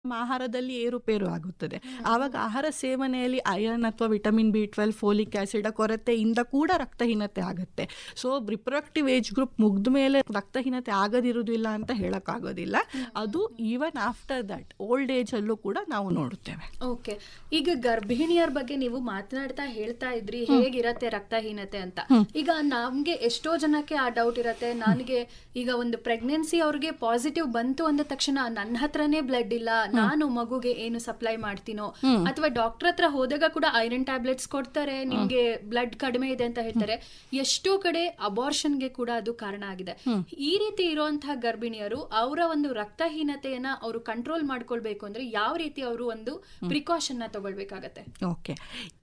ನಮ್ಮ ಆಹಾರದಲ್ಲಿ ಏರುಪೇರು ಆಗುತ್ತದೆ ಆವಾಗ ಆಹಾರ ಸೇವನೆಯಲ್ಲಿ ಅಯರ್ನ್ ಅಥವಾ vitamin B twelve folic acid ಕೊರತೆಯಿಂದ ಕೂಡ ರಕ್ತಹೀನತೆ ಆಗುತ್ತೆ ಸೊ ರಿಪ್ರೊಡಕ್ಟಿವ್ ಏಜ್ ಗ್ರೂಪ್ ಮುಗ್ದ ಮೇಲೆ ರಕ್ತಹೀನತೆ ಆಗದಿರುವುದಿಲ್ಲ ಅಂತ ಹೇಳಕ್ಕಾಗೋದಿಲ್ಲ ಅದು even after that old age ಅಲ್ಲೂ ಕೂಡ ನಾವು ನೋಡುತ್ತೇವೆ ಓಕೆ ಈಗ ಗರ್ಭಿಣಿಯರ ಬಗ್ಗೆ ನೀವು ಮಾತನಾಡ್ತಾ ಹೇಳ್ತಾ ಇದ್ರಿ ಹೇಗಿರತ್ತೆ ರಕ್ತಹೀನತೆ ಅಂತ ಈಗ ನಮ್ಗೆ ಎಷ್ಟೋ ಜನಕ್ಕೆ ಆ ಡೌಟ್ ಇರತ್ತೆ ನನಗೆ ಈಗ ಒಂದು ಪ್ರೆಗ್ನೆನ್ಸಿ ಅವ್ರಿಗೆ ಪಾಸಿಟಿವ್ ಬಂತು ಅಂದ ತಕ್ಷಣ ನನ್ನ ಹತ್ರನೇ ಬ್ಲಡ್ ಇಲ್ಲ ನಾನು ಮಗುಗೆ ಏನು ಸಪ್ಲೈ ಮಾಡ್ತೀನೋ ಅಥವಾ ಡಾಕ್ಟರ್ ಹತ್ರ ಹೋದಾಗ ಕೂಡ ಐರನ್ ಟ್ಯಾಬ್ಲೆಟ್ಸ್ ಕೊಡ್ತಾರೆ ನಿಮ್ಗೆ ಬ್ಲಡ್ ಕಡಿಮೆ ಇದೆ ಅಂತ ಹೇಳ್ತಾರೆ ಎಷ್ಟೋ ಕಡೆ ಅಬಾರ್ಷನ್ಗೆ ಕೂಡ ಅದು ಕಾರಣ ಆಗಿದೆ ಈ ರೀತಿ ಇರುವಂತಹ ಗರ್ಭಿಣಿಯರು ಅವರ ಒಂದು ರಕ್ತಹೀನತೆಯನ್ನ ಅವರು ಕಂಟ್ರೋಲ್ ಮಾಡ್ಕೊಳ್ಬೇಕು ಅಂದ್ರೆ ಯಾವ ರೀತಿ ಅವರು ಒಂದು ಪ್ರಿಕಾಷನ್ ನ ತಗೊಳ್ಬೇಕಾಗತ್ತೆ ಓಕೆ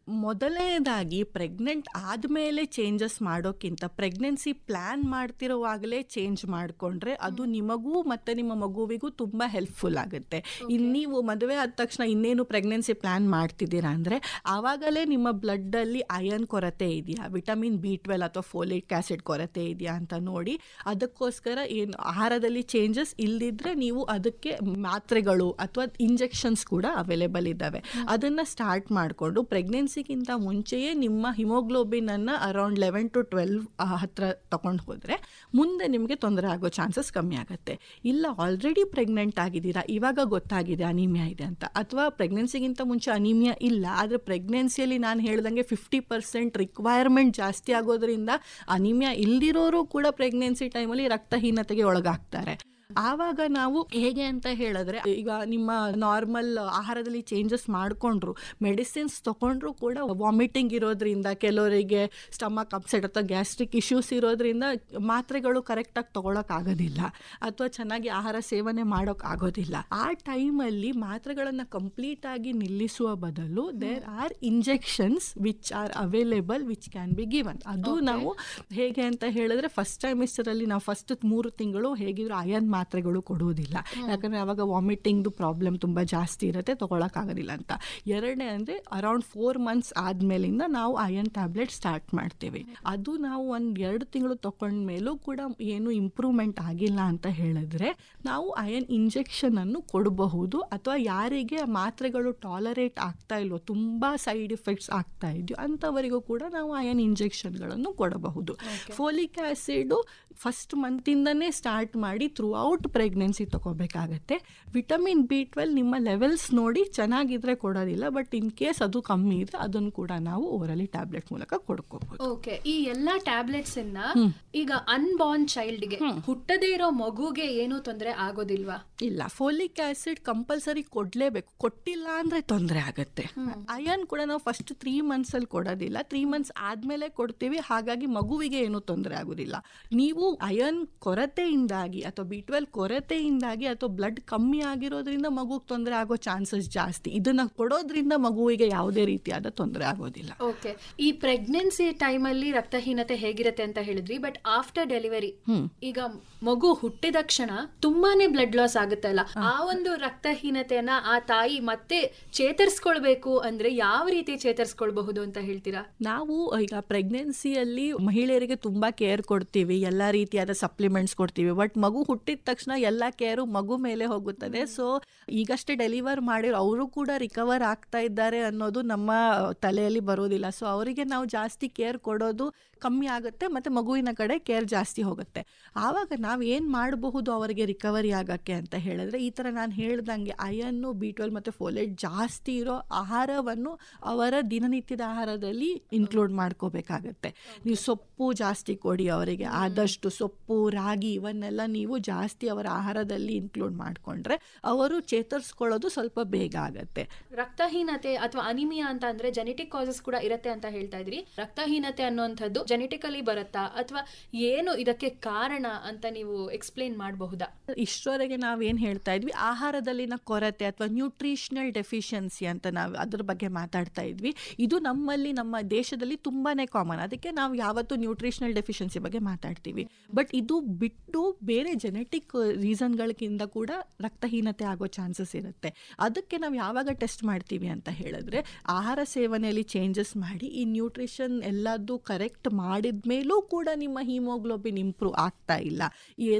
ಮೊದಲನೇದಾಗಿ ಪ್ರೆಗ್ನೆಂಟ್ ಆದಮೇಲೆ ಚೇಂಜಸ್ ಮಾಡೋಕ್ಕಿಂತ ಪ್ರೆಗ್ನೆನ್ಸಿ ಪ್ಲ್ಯಾನ್ ಮಾಡ್ತಿರೋವಾಗಲೇ ಚೇಂಜ್ ಮಾಡಿಕೊಂಡ್ರೆ ಅದು ನಿಮಗೂ ಮತ್ತು ನಿಮ್ಮ ಮಗುವಿಗೂ ತುಂಬ ಹೆಲ್ಪ್ಫುಲ್ ಆಗುತ್ತೆ ಇನ್ನು ನೀವು ಮದುವೆ ಆದ ತಕ್ಷಣ ಇನ್ನೇನು ಪ್ರೆಗ್ನೆನ್ಸಿ ಪ್ಲ್ಯಾನ್ ಮಾಡ್ತಿದ್ದೀರಾ ಅಂದರೆ ಆವಾಗಲೇ ನಿಮ್ಮ ಬ್ಲಡ್ಡಲ್ಲಿ ಅಯನ್ ಕೊರತೆ ಇದೆಯಾ ವಿಟಮಿನ್ ಬಿ ಟ್ವೆಲ್ ಅಥವಾ ಫೋಲಿಕ್ ಆ್ಯಸಿಡ್ ಕೊರತೆ ಇದೆಯಾ ಅಂತ ನೋಡಿ ಅದಕ್ಕೋಸ್ಕರ ಏನು ಆಹಾರದಲ್ಲಿ ಚೇಂಜಸ್ ಇಲ್ದಿದ್ರೆ ನೀವು ಅದಕ್ಕೆ ಮಾತ್ರೆಗಳು ಅಥವಾ ಇಂಜೆಕ್ಷನ್ಸ್ ಕೂಡ ಅವೈಲೇಬಲ್ ಇದ್ದಾವೆ ಅದನ್ನು ಸ್ಟಾರ್ಟ್ ಮಾಡಿಕೊಂಡು ಪ್ರೆಗ್ನೆನ್ಸಿಗಿಂತ ಮುಂಚೆಯೇ ನಿಮ್ಮ ಹಿಮೋಗ್ಲೋಬಿನ್ ಅನ್ನು ಅರೌಂಡ್ ಲೆವೆನ್ ಟು ಟ್ವೆಲ್ವ್ ಹತ್ರ ತಗೊಂಡು ಹೋದರೆ ಮುಂದೆ ನಿಮಗೆ ತೊಂದರೆ ಆಗೋ ಚಾನ್ಸಸ್ ಕಮ್ಮಿ ಆಗುತ್ತೆ ಇಲ್ಲ ಆಲ್ರೆಡಿ ಪ್ರೆಗ್ನೆಂಟ್ ಆಗಿದ್ದೀರಾ ಇವಾಗ ಗೊತ್ತಾಗಿದೆ ಅನಿಮಿಯಾ ಇದೆ ಅಂತ ಅಥವಾ ಪ್ರೆಗ್ನೆನ್ಸಿಗಿಂತ ಮುಂಚೆ ಅನಿಮಿಯಾ ಇಲ್ಲ ಆದರೆ ಪ್ರೆಗ್ನೆನ್ಸಿಯಲ್ಲಿ ನಾನು ಹೇಳ್ದಂಗೆ ಫಿಫ್ಟಿ ಪರ್ಸೆಂಟ್ ರಿಕ್ವೈರ್ಮೆಂಟ್ ಜಾಸ್ತಿ ಆಗೋದ್ರಿಂದ ಅನಿಮಿಯಾ ಇಲ್ದಿರೋರು ಕೂಡ ಪ್ರೆಗ್ನೆನ್ಸಿ ಟೈಮಲ್ಲಿ ರಕ್ತಹೀನತೆಗೆ ಒಳಗಾಗ್ತಾರೆ ಆವಾಗ ನಾವು ಹೇಗೆ ಅಂತ ಹೇಳಿದ್ರೆ ಈಗ ನಿಮ್ಮ ನಾರ್ಮಲ್ ಆಹಾರದಲ್ಲಿ ಚೇಂಜಸ್ ಮಾಡಿಕೊಂಡ್ರು ಮೆಡಿಸಿನ್ಸ್ ತಗೊಂಡ್ರು ಕೂಡ ವಾಮಿಟಿಂಗ್ ಇರೋದ್ರಿಂದ ಕೆಲವರಿಗೆ ಸ್ಟಮಕ್ ಅಪ್ಸೆಟ್ ಅಥವಾ ಗ್ಯಾಸ್ಟ್ರಿಕ್ ಇಶ್ಯೂಸ್ ಇರೋದ್ರಿಂದ ಮಾತ್ರೆಗಳು ಕರೆಕ್ಟಾಗಿ ತೊಗೊಳಕ್ಕಾಗೋದಿಲ್ಲ ಅಥವಾ ಚೆನ್ನಾಗಿ ಆಹಾರ ಸೇವನೆ ಮಾಡೋಕ್ಕಾಗೋದಿಲ್ಲ ಆ ಟೈಮಲ್ಲಿ ಮಾತ್ರೆಗಳನ್ನು ಕಂಪ್ಲೀಟಾಗಿ ನಿಲ್ಲಿಸುವ ಬದಲು there are injections which are available which can be given ಅದು ನಾವು ಹೇಗೆ ಅಂತ ಹೇಳಿದ್ರೆ ಫಸ್ಟ್ ಟೈಮಿಸ್ಟರಲ್ಲಿ ನಾವು ಫಸ್ಟ್ ಮೂರು ತಿಂಗಳು ಹೇಗಿದ್ರು ಅಯನ್ ಮಾತ್ರೆಗಳು ಕೊಡುವುದಿಲ್ಲ ಯಾಕಂದರೆ ಆವಾಗ ವಾಮಿಟಿಂಗ್ದು ಪ್ರಾಬ್ಲಮ್ ತುಂಬ ಜಾಸ್ತಿ ಇರುತ್ತೆ ತೊಗೊಳಕ್ಕಾಗೋದಿಲ್ಲ ಅಂತ ಎರಡನೇ ಅಂದರೆ ಅರೌಂಡ್ ಫೋರ್ ಮಂತ್ಸ್ ಆದಮೇಲಿಂದ ನಾವು ಅಯನ್ ಟ್ಯಾಬ್ಲೆಟ್ ಸ್ಟಾರ್ಟ್ ಮಾಡ್ತೀವಿ ಅದು ನಾವು ಒಂದು ಎರಡು ತಿಂಗಳು ತಗೊಂಡ್ಮೇಲೂ ಕೂಡ ಏನು ಇಂಪ್ರೂವ್ಮೆಂಟ್ ಆಗಿಲ್ಲ ಅಂತ ಹೇಳಿದ್ರೆ ನಾವು ಅಯನ್ ಇಂಜೆಕ್ಷನನ್ನು ಕೊಡಬಹುದು ಅಥವಾ ಯಾರಿಗೆ ಮಾತ್ರೆಗಳು ಟಾಲರೇಟ್ ಆಗ್ತಾ ಇಲ್ವೋ ತುಂಬ ಸೈಡ್ ಎಫೆಕ್ಟ್ಸ್ ಆಗ್ತಾ ಇದೆಯೋ ಅಂಥವರಿಗೂ ಕೂಡ ನಾವು ಅಯನ್ ಇಂಜೆಕ್ಷನ್ಗಳನ್ನು ಕೊಡಬಹುದು ಫೋಲಿಕ್ ಆ್ಯಸಿಡು ಫಸ್ಟ್ ಮಂತಿಂದನೇ ಸ್ಟಾರ್ಟ್ ಮಾಡಿ ಥ್ರೂ ಔಟ್ ಪ್ರೆಗ್ನೆನ್ಸಿ ತಗೋಬೇಕಾಗತ್ತೆ ವಿಟಮಿನ್ ಬಿ ಟ್ವೆಲ್ ನಿಮ್ಮ ಲೆವೆಲ್ಸ್ ನೋಡಿ ಚೆನ್ನಾಗಿದ್ರೆ ಕೊಡೋದಿಲ್ಲ ಬಟ್ ಇನ್ ಕೇಸ್ ಅದು ಕಮ್ಮಿ ಇದ್ರೆ ಅದನ್ನು ಕೂಡ ನಾವು ಓರಲಿ ಟ್ಯಾಬ್ಲೆಟ್ ಮೂಲಕ ಕೊಡ್ಕೋಬಹುದು ಓಕೆ ಈ ಎಲ್ಲಾ ಟ್ಯಾಬ್ಲೆಟ್ಸ್ ಅನ್ನ ಈಗ ಅನ್ಬಾರ್ನ್ ಚೈಲ್ಡ್ಗೆ ಹುಟ್ಟದೇ ಇರೋ ಮಗುಗೆ ಏನೂ ತೊಂದರೆ ಆಗೋದಿಲ್ವಾ ಇಲ್ಲ ಫೋಲಿಕ್ ಆಸಿಡ್ ಕಂಪಲ್ಸರಿ ಕೊಡ್ಲೇಬೇಕು ಕೊಟ್ಟಿಲ್ಲ ಅಂದ್ರೆ ತೊಂದರೆ ಆಗುತ್ತೆ ಅಯನ್ ಕೂಡ ನಾವು ಫಸ್ಟ್ ತ್ರೀ ಮಂತ್ಸ್ ಅಲ್ಲಿ ಕೊಡೋದಿಲ್ಲ ತ್ರೀ ಮಂತ್ಸ್ ಆದ್ಮೇಲೆ ಕೊಡ್ತೀವಿ ಹಾಗಾಗಿ ಮಗುವಿಗೆ ಏನು ತೊಂದರೆ ಆಗೋದಿಲ್ಲ ನೀವು ಅಯನ್ ಕೊರತೆಯಿಂದಾಗಿ ಅಥವಾ ಬಿ ಟ್ವೆಲ್ ಕೊರತೆಯಿಂದಾಗಿ ಅಥವಾ ಬ್ಲಡ್ ಕಮ್ಮಿ ಆಗಿರೋದ್ರಿಂದ ಮಗುಗೆ ತೊಂದರೆ ಆಗೋ ಚಾನ್ಸಸ್ ಜಾಸ್ತಿ ಇದನ್ನ ಕೊಡೋದ್ರಿಂದ ಮಗುವಿಗೆ ಯಾವುದೇ ರೀತಿಯಾದ ತೊಂದರೆ ಆಗೋದಿಲ್ಲ ಓಕೆ ಈ ಪ್ರೆಗ್ನೆನ್ಸಿ ಟೈಮಲ್ಲಿ ರಕ್ತಹೀನತೆ ಹೇಗಿರುತ್ತೆ ಅಂತ ಹೇಳಿದ್ರಿ ಬಟ್ ಆಫ್ಟರ್ ಡೆಲಿವರಿ ಈಗ ಮಗು ಹುಟ್ಟಿದ ಕ್ಷಣ ತುಂಬಾನೇ ಬ್ಲಡ್ ಲಾಸ್ ಆಗುತ್ತಲ್ಲ ಆ ಒಂದು ರಕ್ತಹೀನತೆಯನ್ನ ಆ ತಾಯಿ ಮತ್ತೆ ಚೇತರಿಸ್ಕೊಳ್ಬೇಕು ಅಂದ್ರೆ ಯಾವ ರೀತಿ ಚೇತರಿಸ್ಕೊಳ್ಬಹುದು ಅಂತ ಹೇಳ್ತೀರಾ ನಾವು ಈಗ ಪ್ರೆಗ್ನೆನ್ಸಿಯಲ್ಲಿ ಮಹಿಳೆಯರಿಗೆ ತುಂಬಾ ಕೇರ್ ಕೊಡ್ತೀವಿ ಎಲ್ಲ ರೀತಿಯಾದ ಸಪ್ಲಿಮೆಂಟ್ಸ್ ಕೊಡ್ತೀವಿ ಬಟ್ ಮಗು ಹುಟ್ಟಿದ ತಕ್ಷಣ ಎಲ್ಲ ಕೇರು ಮಗು ಮೇಲೆ ಹೋಗುತ್ತದೆ ಸೊ ಈಗಷ್ಟೇ ಡೆಲಿವರ್ ಮಾಡಿರೋ ಅವರು ಕೂಡ ರಿಕವರ್ ಆಗ್ತಾ ಇದ್ದಾರೆ ಅನ್ನೋದು ನಮ್ಮ ತಲೆಯಲ್ಲಿ ಬರೋದಿಲ್ಲ ಸೊ ಅವರಿಗೆ ನಾವು ಜಾಸ್ತಿ ಕೇರ್ ಕೊಡೋದು ಕಮ್ಮಿ ಆಗುತ್ತೆ ಮತ್ತು ಮಗುವಿನ ಕಡೆ ಕೇರ್ ಜಾಸ್ತಿ ಹೋಗುತ್ತೆ ಆವಾಗ ನಾವು ಏನು ಮಾಡಬಹುದು ಅವರಿಗೆ ರಿಕವರಿ ಆಗೋಕ್ಕೆ ಅಂತ ಹೇಳಿದ್ರೆ ಈ ಥರ ನಾನು ಹೇಳ್ದಂಗೆ ಅಯನ್ನು ಬಿ ಟ್ವೆಲ್ ಮತ್ತು ಫೋಲೇಟ್ ಜಾಸ್ತಿ ಇರೋ ಆಹಾರವನ್ನು ಅವರ ದಿನನಿತ್ಯದ ಆಹಾರದಲ್ಲಿ ಇನ್ಕ್ಲೂಡ್ ಮಾಡ್ಕೋಬೇಕಾಗತ್ತೆ ನೀವು ಸೊಪ್ಪು ಜಾಸ್ತಿ ಕೊಡಿ ಅವರಿಗೆ ಆದಷ್ಟು ಸೊಪ್ಪು ರಾಗಿ ಇವನ್ನೆಲ್ಲ ನೀವು ಜಾಸ್ತಿ ಅವರ ಆಹಾರದಲ್ಲಿ ಇನ್ಕ್ಲೂಡ್ ಮಾಡಿಕೊಂಡ್ರೆ ಅವರು ಚೇತರಿಸ್ಕೊಳ್ಳೋದು ಸ್ವಲ್ಪ ಬೇಗ ಆಗತ್ತೆ ರಕ್ತಹೀನತೆ ಅಥವಾ ಅನಿಮಿಯಾ ಅಂತ ಅಂದ್ರೆ ಜೆನೆಟಿಕ್ ಕಾಸಸ್ ಕೂಡ ಇರುತ್ತೆ ಅಂತ ಹೇಳ್ತಾ ಇದ್ರಿ ರಕ್ತಹೀನತೆ ಅನ್ನುವಂಥದ್ದು ಜೆನೆಟಿಕಲಿ ಬರುತ್ತಾ ಅಥವಾ ಏನು ಇದಕ್ಕೆ ಕಾರಣ ಅಂತ ನೀವು ಎಕ್ಸ್ಪ್ಲೇನ್ ಮಾಡಬಹುದಾ ಇಷ್ಟರವರೆಗೆ ನಾವೇನು ಹೇಳ್ತಾ ಇದ್ವಿ ಆಹಾರದಲ್ಲಿನ ಕೊರತೆ ಅಥವಾ ನ್ಯೂಟ್ರಿಷನಲ್ ಡೆಫಿಷಿಯನ್ಸಿ ಅಂತ ನಾವು ಅದ್ರ ಬಗ್ಗೆ ಮಾತಾಡ್ತಾ ಇದ್ವಿ ಇದು ನಮ್ಮಲ್ಲಿ ನಮ್ಮ ದೇಶದಲ್ಲಿ ತುಂಬಾನೇ ಕಾಮನ್ ಅದಕ್ಕೆ ನಾವು ಯಾವತ್ತೂ ನ್ಯೂಟ್ರಿಷನಲ್ ಡೆಫಿಷಿಯನ್ಸಿ ಬಗ್ಗೆ ಮಾತಾಡ್ತೀವಿ ಬಟ್ ಇದು ಬಿಟ್ಟು ಬೇರೆ ಜೆನೆಟಿಕ್ ರೀಸನ್ಗಳಿಂದ ಕೂಡ ರಕ್ತಹೀನತೆ ಆಗೋ ಚಾನ್ಸಸ್ ಇರುತ್ತೆ ಅದಕ್ಕೆ ನಾವು ಯಾವಾಗ ಟೆಸ್ಟ್ ಮಾಡ್ತೀವಿ ಅಂತ ಹೇಳಿದ್ರೆ ಆಹಾರ ಸೇವನೆಯಲ್ಲಿ ಚೇಂಜಸ್ ಮಾಡಿ ಈ ನ್ಯೂಟ್ರಿಷನ್ ಎಲ್ಲದೂ ಕರೆಕ್ಟ್ ಮಾಡಿದ ಮೇಲೂ ಕೂಡ ನಿಮ್ಮ ಹಿಮೋಗ್ಲೋಬಿನ್ ಇಂಪ್ರೂವ್ ಆಗ್ತಾ ಇಲ್ಲ ಈ ಎಲ್ಲ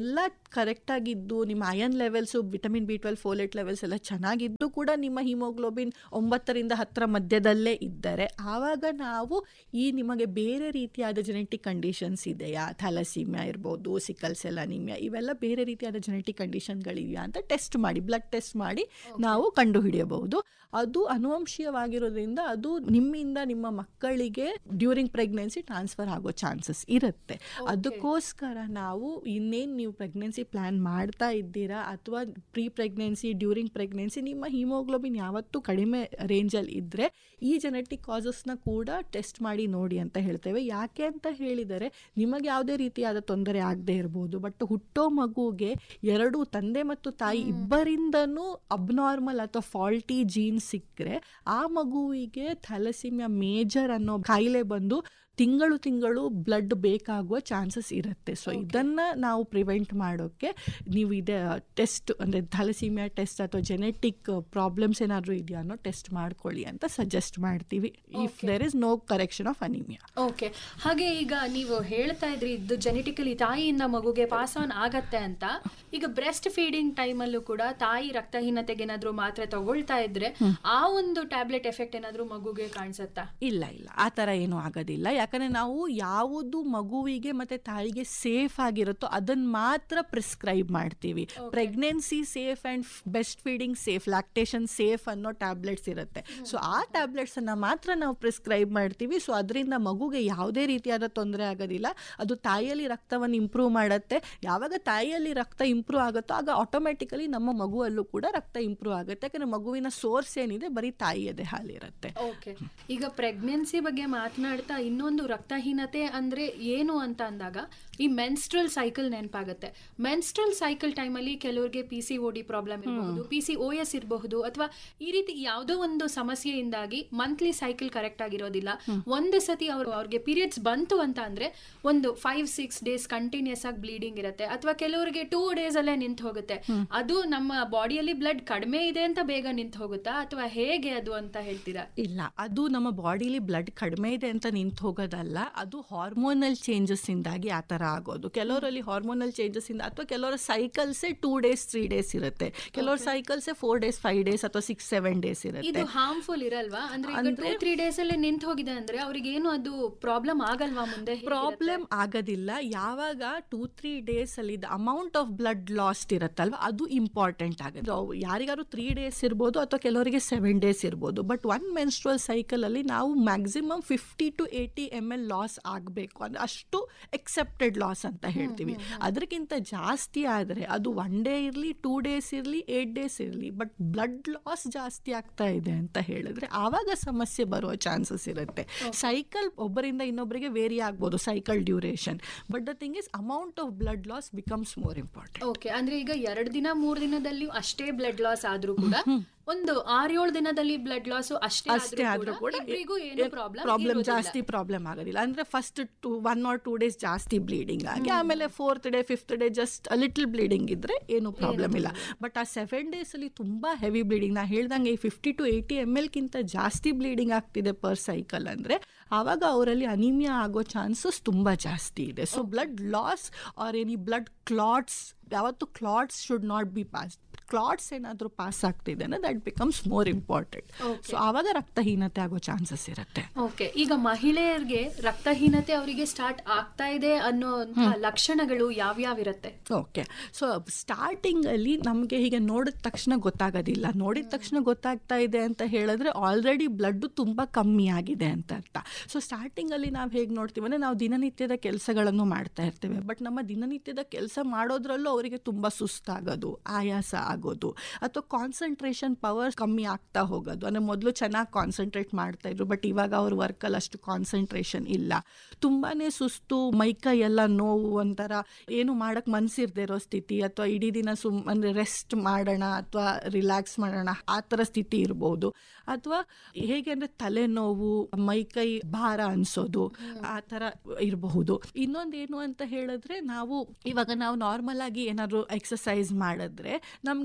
ಕರೆಕ್ಟಾಗಿದ್ದು ನಿಮ್ಮ iron levels vitamin B twelve folate levels ಎಲ್ಲ ಚೆನ್ನಾಗಿದ್ದು ಕೂಡ ನಿಮ್ಮ ಹಿಮೋಗ್ಲೋಬಿನ್ ಒಂಬತ್ತರಿಂದ ಹತ್ತರ ಮಧ್ಯದಲ್ಲೇ ಇದ್ದರೆ ಆವಾಗ ನಾವು ಈ ನಿಮಗೆ ಬೇರೆ ರೀತಿಯಾದ ಜೆನೆಟಿಕ್ ಕಂಡೀಷನ್ಸ್ ಇದೆಯಾ ಥ್ಯಾಲಸೀಮಿಯಾ ಇರ್ಬೋದು ಸಿಕಲ್ ಸೆಲ್ ಅನಿಮಿಯಾ ಇವೆಲ್ಲ ಬೇರೆ ರೀತಿಯಾದ ಜೆನೆಟಿಕ್ ಕಂಡೀಷನ್ಗಳಿದೆಯಾ ಅಂತ ಟೆಸ್ಟ್ ಮಾಡಿ ಬ್ಲಡ್ ಟೆಸ್ಟ್ ಮಾಡಿ ನಾವು ಕಂಡುಹಿಡಿಯಬಹುದು ಅದು ಅನುವಂಶೀಯವಾಗಿರೋದ್ರಿಂದ ಅದು ನಿಮ್ಮಿಂದ ನಿಮ್ಮ ಮಕ್ಕಳಿಗೆ ಡ್ಯೂರಿಂಗ್ ಪ್ರೆಗ್ನೆನ್ಸಿ ಟ್ರಾನ್ಸ್ಫರ್ ಆಗೋ ಚಾನ್ಸಸ್ ಇರುತ್ತೆ ಅದಕ್ಕೋಸ್ಕರ ನಾವು ಇನ್ನೇನು ನೀವು ಪ್ರೆಗ್ನೆನ್ಸಿ ಪ್ಲ್ಯಾನ್ ಮಾಡ್ತಾ ಇದ್ದೀರಾ ಅಥವಾ ಪ್ರೀ ಪ್ರೆಗ್ನೆನ್ಸಿ ಡ್ಯೂರಿಂಗ್ ಪ್ರೆಗ್ನೆನ್ಸಿ ನಿಮ್ಮ ಹಿಮೋಗ್ಲೋಬಿನ್ ಯಾವತ್ತೂ ಕಡಿಮೆ ರೇಂಜಲ್ಲಿ ಇದ್ದರೆ ಈ ಜೆನೆಟಿಕ್ ಕಾಸಸ್ನ ಕೂಡ ಟೆಸ್ಟ್ ಮಾಡಿ ನೋಡಿ ಅಂತ ಹೇಳ್ತೇವೆ ಯಾಕೆ ಅಂತ ಹೇಳಿದರೆ ನಿಮಗೆ ಯಾವುದೇ ರೀತಿಯಾದ ತೊಂದರೆ ಆಗದೆ ಇರ್ಬೋದು ಬಟ್ ಹುಟ್ಟೋ ಮಗುಗೆ ಎರಡು ತಂದೆ ಮತ್ತು ತಾಯಿ ಇಬ್ಬರಿಂದನೂ ಅಬ್ನಾರ್ಮಲ್ ಅಥವಾ ಫಾಲ್ಟಿ ಜೀನ್ ಸಿಕ್ಕರೆ ಆ ಮಗುವಿಗೆ ಥ್ಯಾಲಸಿಮಿಯಾ ಮೇಜರ್ ಅನ್ನೋ ಕಾಯಿಲೆ ಬಂದು ತಿಂಗಳು ತಿಂಗಳು ಬ್ಲಡ್ ಬೇಕಾಗುವ ಚಾನ್ಸಸ್ ಇರುತ್ತೆ ಸೊ ಇದನ್ನು ನಾವು ಪ್ರಿವೆಂಟ್ ಮಾಡೋಕ್ಕೆ ನೀವು ಇದೆ ಟೆಸ್ಟ್ ಅಂದರೆ ಥಲಸೀಮಿಯಾ ಟೆಸ್ಟ್ ಅಥವಾ ಜೆನೆಟಿಕ್ ಪ್ರಾಬ್ಲಮ್ಸ್ ಏನಾದರೂ ಇದೆಯಾ ಅನ್ನೋ ಟೆಸ್ಟ್ ಮಾಡ್ಕೊಳ್ಳಿ ಅಂತ ಸಜೆಸ್ಟ್ ಮಾಡ್ತೀವಿ if there is no correction of anaemia okay ಹಾಗೆ ಈಗ ನೀವು ಹೇಳ್ತಾ ಇದ್ರಿ ಇದು ಜೆನೆಟಿಕಲಿ ತಾಯಿಯಿಂದ ಮಗುಗೆ ಪಾಸ್ ಆನ್ ಆಗತ್ತೆ ಅಂತ ಈಗ ಬ್ರೆಸ್ಟ್ ಫೀಡಿಂಗ್ ಟೈಮಲ್ಲೂ ಕೂಡ ತಾಯಿ ರಕ್ತಹೀನತೆಗೆ ಏನಾದ್ರೂ ಮಾತ್ರೆ ತಗೊಳ್ತಾ ಇದ್ರೆ ಆ ಒಂದು ಟ್ಯಾಬ್ಲೆಟ್ ಎಫೆಕ್ಟ್ ಏನಾದ್ರೂ ಮಗುಗೆ ಕಾಣಿಸುತ್ತಾ ಇಲ್ಲ ಇಲ್ಲ ಆ ಥರ ಏನೂ ಆಗೋದಿಲ್ಲ ಯಾಕಂದರೆ ನಾವು ಯಾವುದು ಮಗುವಿಗೆ ಮತ್ತು ತಾಯಿಗೆ ಸೇಫ್ ಆಗಿರುತ್ತೋ ಅದನ್ನು ಮಾತ್ರ ಪ್ರಿಸ್ಕ್ರೈಬ್ ಮಾಡ್ತೀವಿ pregnancy safe and best feeding safe lactation safe ಅನ್ನೋ ಟ್ಯಾಬ್ಲೆಟ್ಸ್ ಇರುತ್ತೆ ಸೊ ಆ ಟ್ಯಾಬ್ಲೆಟ್ಸನ್ನು ಮಾತ್ರ ನಾವು ಪ್ರಿಸ್ಕ್ರೈಬ್ ಮಾಡ್ತೀವಿ ಸೊ ಅದರಿಂದ ಮಗುಗೆ ಯಾವುದೇ ರೀತಿಯಾದ ತೊಂದರೆ ಆಗೋದಿಲ್ಲ ಅದು ತಾಯಿಯಲ್ಲಿ ರಕ್ತವನ್ನು ಇಂಪ್ರೂವ್ ಮಾಡುತ್ತೆ ಯಾವಾಗ ತಾಯಿಯಲ್ಲಿ ರಕ್ತ ಇಂಪ್ರೂವ್ ಆಗುತ್ತೋ ಆಗ ಆಟೋಮೆಟಿಕಲಿ ನಮ್ಮ ಮಗುವಲ್ಲೂ ಕೂಡ ರಕ್ತ ಇಂಪ್ರೂವ್ ಆಗುತ್ತೆ ಯಾಕಂದರೆ ಮಗುವಿನ ಸೋರ್ಸ್ ಏನಿದೆ ಬರೀ ತಾಯಿಯದೇ ಹಾಲಿರುತ್ತೆ ಓಕೆ ಈಗ ಪ್ರೆಗ್ನೆನ್ಸಿ ಬಗ್ಗೆ ಮಾತನಾಡ್ತಾ ಇನ್ನೊಂದು ರಕ್ತಹೀನತೆ ಅಂದ್ರೆ ಏನು ಅಂತ ಅಂದಾಗ ಈ ಮೆನ್ಸ್ಟ್ರಲ್ ಸೈಕಲ್ ನೆನಪಾಗುತ್ತೆ ಮೆನ್ಸ್ಟ್ರಲ್ ಸೈಕಲ್ ಟೈಮಲ್ಲಿ ಕೆಲವರಿಗೆ P C O D problem ಇರಬಹುದು ಪಿ ಸಿ ಓ ಎಸ್ ಇರಬಹುದು ಅಥವಾ ಈ ರೀತಿ ಯಾವುದೋ ಒಂದು ಸಮಸ್ಯೆಯಿಂದಾಗಿ ಮಂತ್ಲಿ ಸೈಕಲ್ ಕರೆಕ್ಟ್ ಆಗಿರೋದಿಲ್ಲ ಒಂದು ಸತಿ ಅವರು ಅವ್ರಿಗೆ ಪೀರಿಯಡ್ಸ್ ಬಂತು ಅಂತ ಅಂದ್ರೆ ಒಂದು ಫೈವ್ ಸಿಕ್ಸ್ ಡೇಸ್ ಕಂಟಿನ್ಯೂಸ್ ಆಗಿ ಬ್ಲೀಡಿಂಗ್ ಇರುತ್ತೆ ಅಥವಾ ಕೆಲವರಿಗೆ ಟೂ ಡೇಸ್ ಅಲ್ಲೇ ನಿಂತು ಹೋಗುತ್ತೆ ಅದು ನಮ್ಮ ಬಾಡಿಯಲ್ಲಿ ಬ್ಲಡ್ ಕಡಿಮೆ ಇದೆ ಅಂತ ಬೇಗ ನಿಂತು ಹೋಗುತ್ತಾ ಅಥವಾ ಹೇಗೆ ಅದು ಅಂತ ಹೇಳ್ತೀರಾ ಇಲ್ಲ ಅದು ನಮ್ಮ ಬಾಡಿಲಿ ಬ್ಲಡ್ ಕಡಿಮೆ ಇದೆ ಅಂತ ನಿಂತು ಹೋಗೋದಲ್ಲ ಅದು ಹಾರ್ಮೋನಲ್ ಚೇಂಜಸ್ ಇಂದಾಗಿ ಆ ಥರ ಆಗೋದು ಕೆಲವರಲ್ಲಿ ಹಾರ್ಮೋನಲ್ ಚೇಂಜಸ್ ಇಂದ ಅಥವಾ ಕೆಲವರ ಸೈಕಲ್ಸೇ ಟೂ ಡೇಸ್ ತ್ರೀ ಡೇಸ್ ಇರುತ್ತೆ ಕೆಲವ್ರ ಸೈಕಲ್ಸೇ ಫೋರ್ ಡೇಸ್ ಫೈವ್ ಡೇಸ್ ಅಥವಾ ಸಿಕ್ಸ್ ಸೆವೆನ್ ಡೇಸ್ ಇದು ಇರುತ್ತೆ ಹಾರ್ಮ್ಫುಲ್ ಇರಲ್ವಾ ಅಂದ್ರೆ ಈಗ ಟೂ ತ್ರೀ ಡೇಸ್ ಅಲ್ಲೇ ನಿಂತು ಹೋಗಿದೆ ಅಂದ್ರೆ ಅವ್ರಿಗೆ ಏನು ಅದು ಪ್ರಾಬ್ಲಮ್ ಆಗಲ್ವಾ ಮುಂದೆ ಹೇಗಿರುತ್ತೆ? ಪ್ರಾಬ್ಲಮ್ ಆಗೋದಿಲ್ಲ ಯಾವಾಗ ಟೂ ತ್ರೀ ಡೇಸ್ ಅಲ್ಲಿ ಅಮೌಂಟ್ ಆಫ್ ಬ್ಲಡ್ ಲಾಸ್ಟ್ ಇರುತ್ತಲ್ವ ಅದು ಇಂಪಾರ್ಟೆಂಟ್ ಆಗುತ್ತೆ ಅವು ಯಾರಿಗಾರು ತ್ರೀ ಡೇಸ್ ಇರ್ಬೋದು ಅಥವಾ ಕೆಲವರಿಗೆ ಸೆವೆನ್ ಡೇಸ್ ಇರ್ಬೋದು ಬಟ್ ಒನ್ ಮೆನ್ಸ್ಟ್ರಲ್ ಸೈಕಲ್ ಅಲ್ಲಿ ನಾವು maximum fifty to eighty M L loss ಆಗಬೇಕು ಅಂದ್ರೆ ಅಷ್ಟು ಎಕ್ಸೆಪ್ಟೆಡ್ ಲಾಸ್ ಅಂತ ಹೇಳ್ತೀವಿ ಅದಕ್ಕಿಂತ ಜಾಸ್ತಿ ಆದರೆ ಅದು ಒನ್ ಡೇ ಇರಲಿ ಟೂ ಡೇಸ್ ಇರಲಿ ಏಟ್ ಡೇಸ್ ಇರಲಿ ಬಟ್ ಬ್ಲಡ್ ಲಾಸ್ ಜಾಸ್ತಿ ಆಗ್ತಾ ಇದೆ ಅಂತ ಹೇಳಿದ್ರೆ ಆವಾಗ ಸಮಸ್ಯೆ ಬರುವ ಚಾನ್ಸಸ್ ಇರುತ್ತೆ ಸೈಕಲ್ ಒಬ್ಬರಿಂದ ಇನ್ನೊಬ್ಬರಿಗೆ ವೇರಿ ಆಗ್ಬೋದು cycle duration but the thing is amount of blood loss becomes more important okay ಅಂದ್ರೆ ಈಗ ಎರಡು ದಿನ ಮೂರ್ ದಿನದಲ್ಲಿ ಅಷ್ಟೇ ಬ್ಲಡ್ ಲಾಸ್ ಆದ್ರೂ ಕೂಡ ಒಂದು ಆರೇಳು ದಿನದಲ್ಲಿ ಬ್ಲಡ್ ಲಾಸ್ ಅಷ್ಟೇ ಅಷ್ಟೇ ಆದ್ರೂ ಕೂಡ ಇಬ್ರಿಗೂ ಏನು ಪ್ರಾಬ್ಲಮ್ ಪ್ರಾಬ್ಲಮ್ ಜಾಸ್ತಿ ಪ್ರಾಬ್ಲಮ್ ಆಗೋದಿಲ್ಲ ಅಂದ್ರೆ first two one or two days ಜಾಸ್ತಿ ಬ್ಲೀಡಿಂಗ್ ಆಗಿ ಆಮೇಲೆ fourth day fifth day just little bleeding ಇದ್ರೆ ಏನು ಪ್ರಾಬ್ಲಮ್ ಇಲ್ಲ ಬಟ್ ಆ ಸೆವೆನ್ ಡೇಸ್ ಅಲ್ಲಿ ತುಂಬಾ ಹೆವಿ ಬ್ಲೀಡಿಂಗ್ ನಾ ಹೇಳ್ದಂಗೆ ಈ ಫಿಫ್ಟಿ ಟು ಏಯ್ಟಿ ಎಮ್ ಎಲ್ಗಿಂತ ಜಾಸ್ತಿ ಬ್ಲೀಡಿಂಗ್ ಆಗ್ತಿದೆ ಪರ್ ಸೈಕಲ್ ಅಂದ್ರೆ ಆವಾಗ ಅವರಲ್ಲಿ ಅನಿಮಿಯಾ ಆಗೋ ಚಾನ್ಸಸ್ ತುಂಬಾ ಜಾಸ್ತಿ ಇದೆ so blood loss or any blood clots ಯಾವತ್ತು clots should not be pass clots ಏನಾದರೂ ಪಾಸ್ ಆಗ್ತಿದೆ ಅಂದ್ರೆ that becomes more important so ಆವಾಗ ರಕ್ತಹೀನತೆ ಆಗೋ ಚಾನ್ಸಸ್ ಇರುತ್ತೆ ಓಕೆ ಈಗ ಮಹಿಳೆಯರಿಗೆ ರಕ್ತಹೀನತೆ ಅವರಿಗೆ ಸ್ಟಾರ್ಟ್ ಆಗ್ತಾ ಇದೆ ಅನ್ನೋ ಲಕ್ಷಣಗಳು ಯಾವ್ಯಾವಿರತ್ತೆ ಓಕೆ ಸೊ ಸ್ಟಾರ್ಟಿಂಗಲ್ಲಿ ನಮಗೆ ಹೀಗೆ ನೋಡಿದ ತಕ್ಷಣ ಗೊತ್ತಾಗೋದಿಲ್ಲ ನೋಡಿದ ತಕ್ಷಣ ಗೊತ್ತಾಗ್ತಾ ಇದೆ ಅಂತ ಹೇಳಿದ್ರೆ ಆಲ್ರೆಡಿ ಬ್ಲಡ್ಡು ತುಂಬ ಕಮ್ಮಿ ಆಗಿದೆ ಅಂತ ಅರ್ಥ ಸೊ ಸ್ಟಾರ್ಟಿಂಗಲ್ಲಿ ನಾವು ಹೇಗೆ ನೋಡ್ತೀವಿ ಅಂದರೆ ನಾವು ದಿನನಿತ್ಯದ ಕೆಲಸಗಳನ್ನು ಮಾಡ್ತಾ ಇರ್ತೇವೆ ಬಟ್ ನಮ್ಮ ದಿನನಿತ್ಯದ ಕೆಲಸ ಮಾಡೋದ್ರಲ್ಲೂ ಅವರಿಗೆ ತುಂಬ ಸುಸ್ತಾಗೋದು ಆಯಾಸ ಆಗೋದು ಅಥವಾ ಕಾನ್ಸಂಟ್ರೇಷನ್ ಪವರ್ ಕಮ್ಮಿ ಆಗ್ತಾ ಹೋಗೋದು ಅಂದರೆ ಮೊದಲು ಚೆನ್ನಾಗಿ ಕಾನ್ಸಂಟ್ರೇಟ್ ಮಾಡ್ತಾ ಇದ್ರು ಬಟ್ ಇವಾಗ ಅವ್ರ ವರ್ಕಲ್ಲಿ ಅಷ್ಟು ಕಾನ್ಸಂಟ್ರೇಷನ್ ಇಲ್ಲ ತುಂಬಾ ಸುಸ್ತು ಮೈಕೈ ಎಲ್ಲ ನೋವು ಒಂಥರ ಏನು ಮಾಡೋಕ್ಕೆ ಮನ್ಸಿರ್ದೇ ಇರೋ ಸ್ಥಿತಿ ಅಥವಾ ಇಡೀ ದಿನ ಸುಮ್ ಅಂದರೆ ರೆಸ್ಟ್ ಮಾಡೋಣ ಅಥವಾ ರಿಲ್ಯಾಕ್ಸ್ ಮಾಡೋಣ ಆ ಥರ ಸ್ಥಿತಿ ಇರ್ಬೋದು ಅಥವಾ ಹೇಗೆ ಅಂದರೆ ತಲೆನೋವು ಮೈಕೈ ಭಾರ ಅನ್ಸೋದು ಆ ಥರ ಇರಬಹುದು ಇನ್ನೊಂದೇನು ಅಂತ ಹೇಳಿದ್ರೆ ನಾವು ಇವಾಗ ನಾವು ನಾರ್ಮಲ್ ಆಗಿ ಏನಾದ್ರು ಎಕ್ಸಸೈಸ್ ಮಾಡಿದ್ರೆ ನಮಗೆ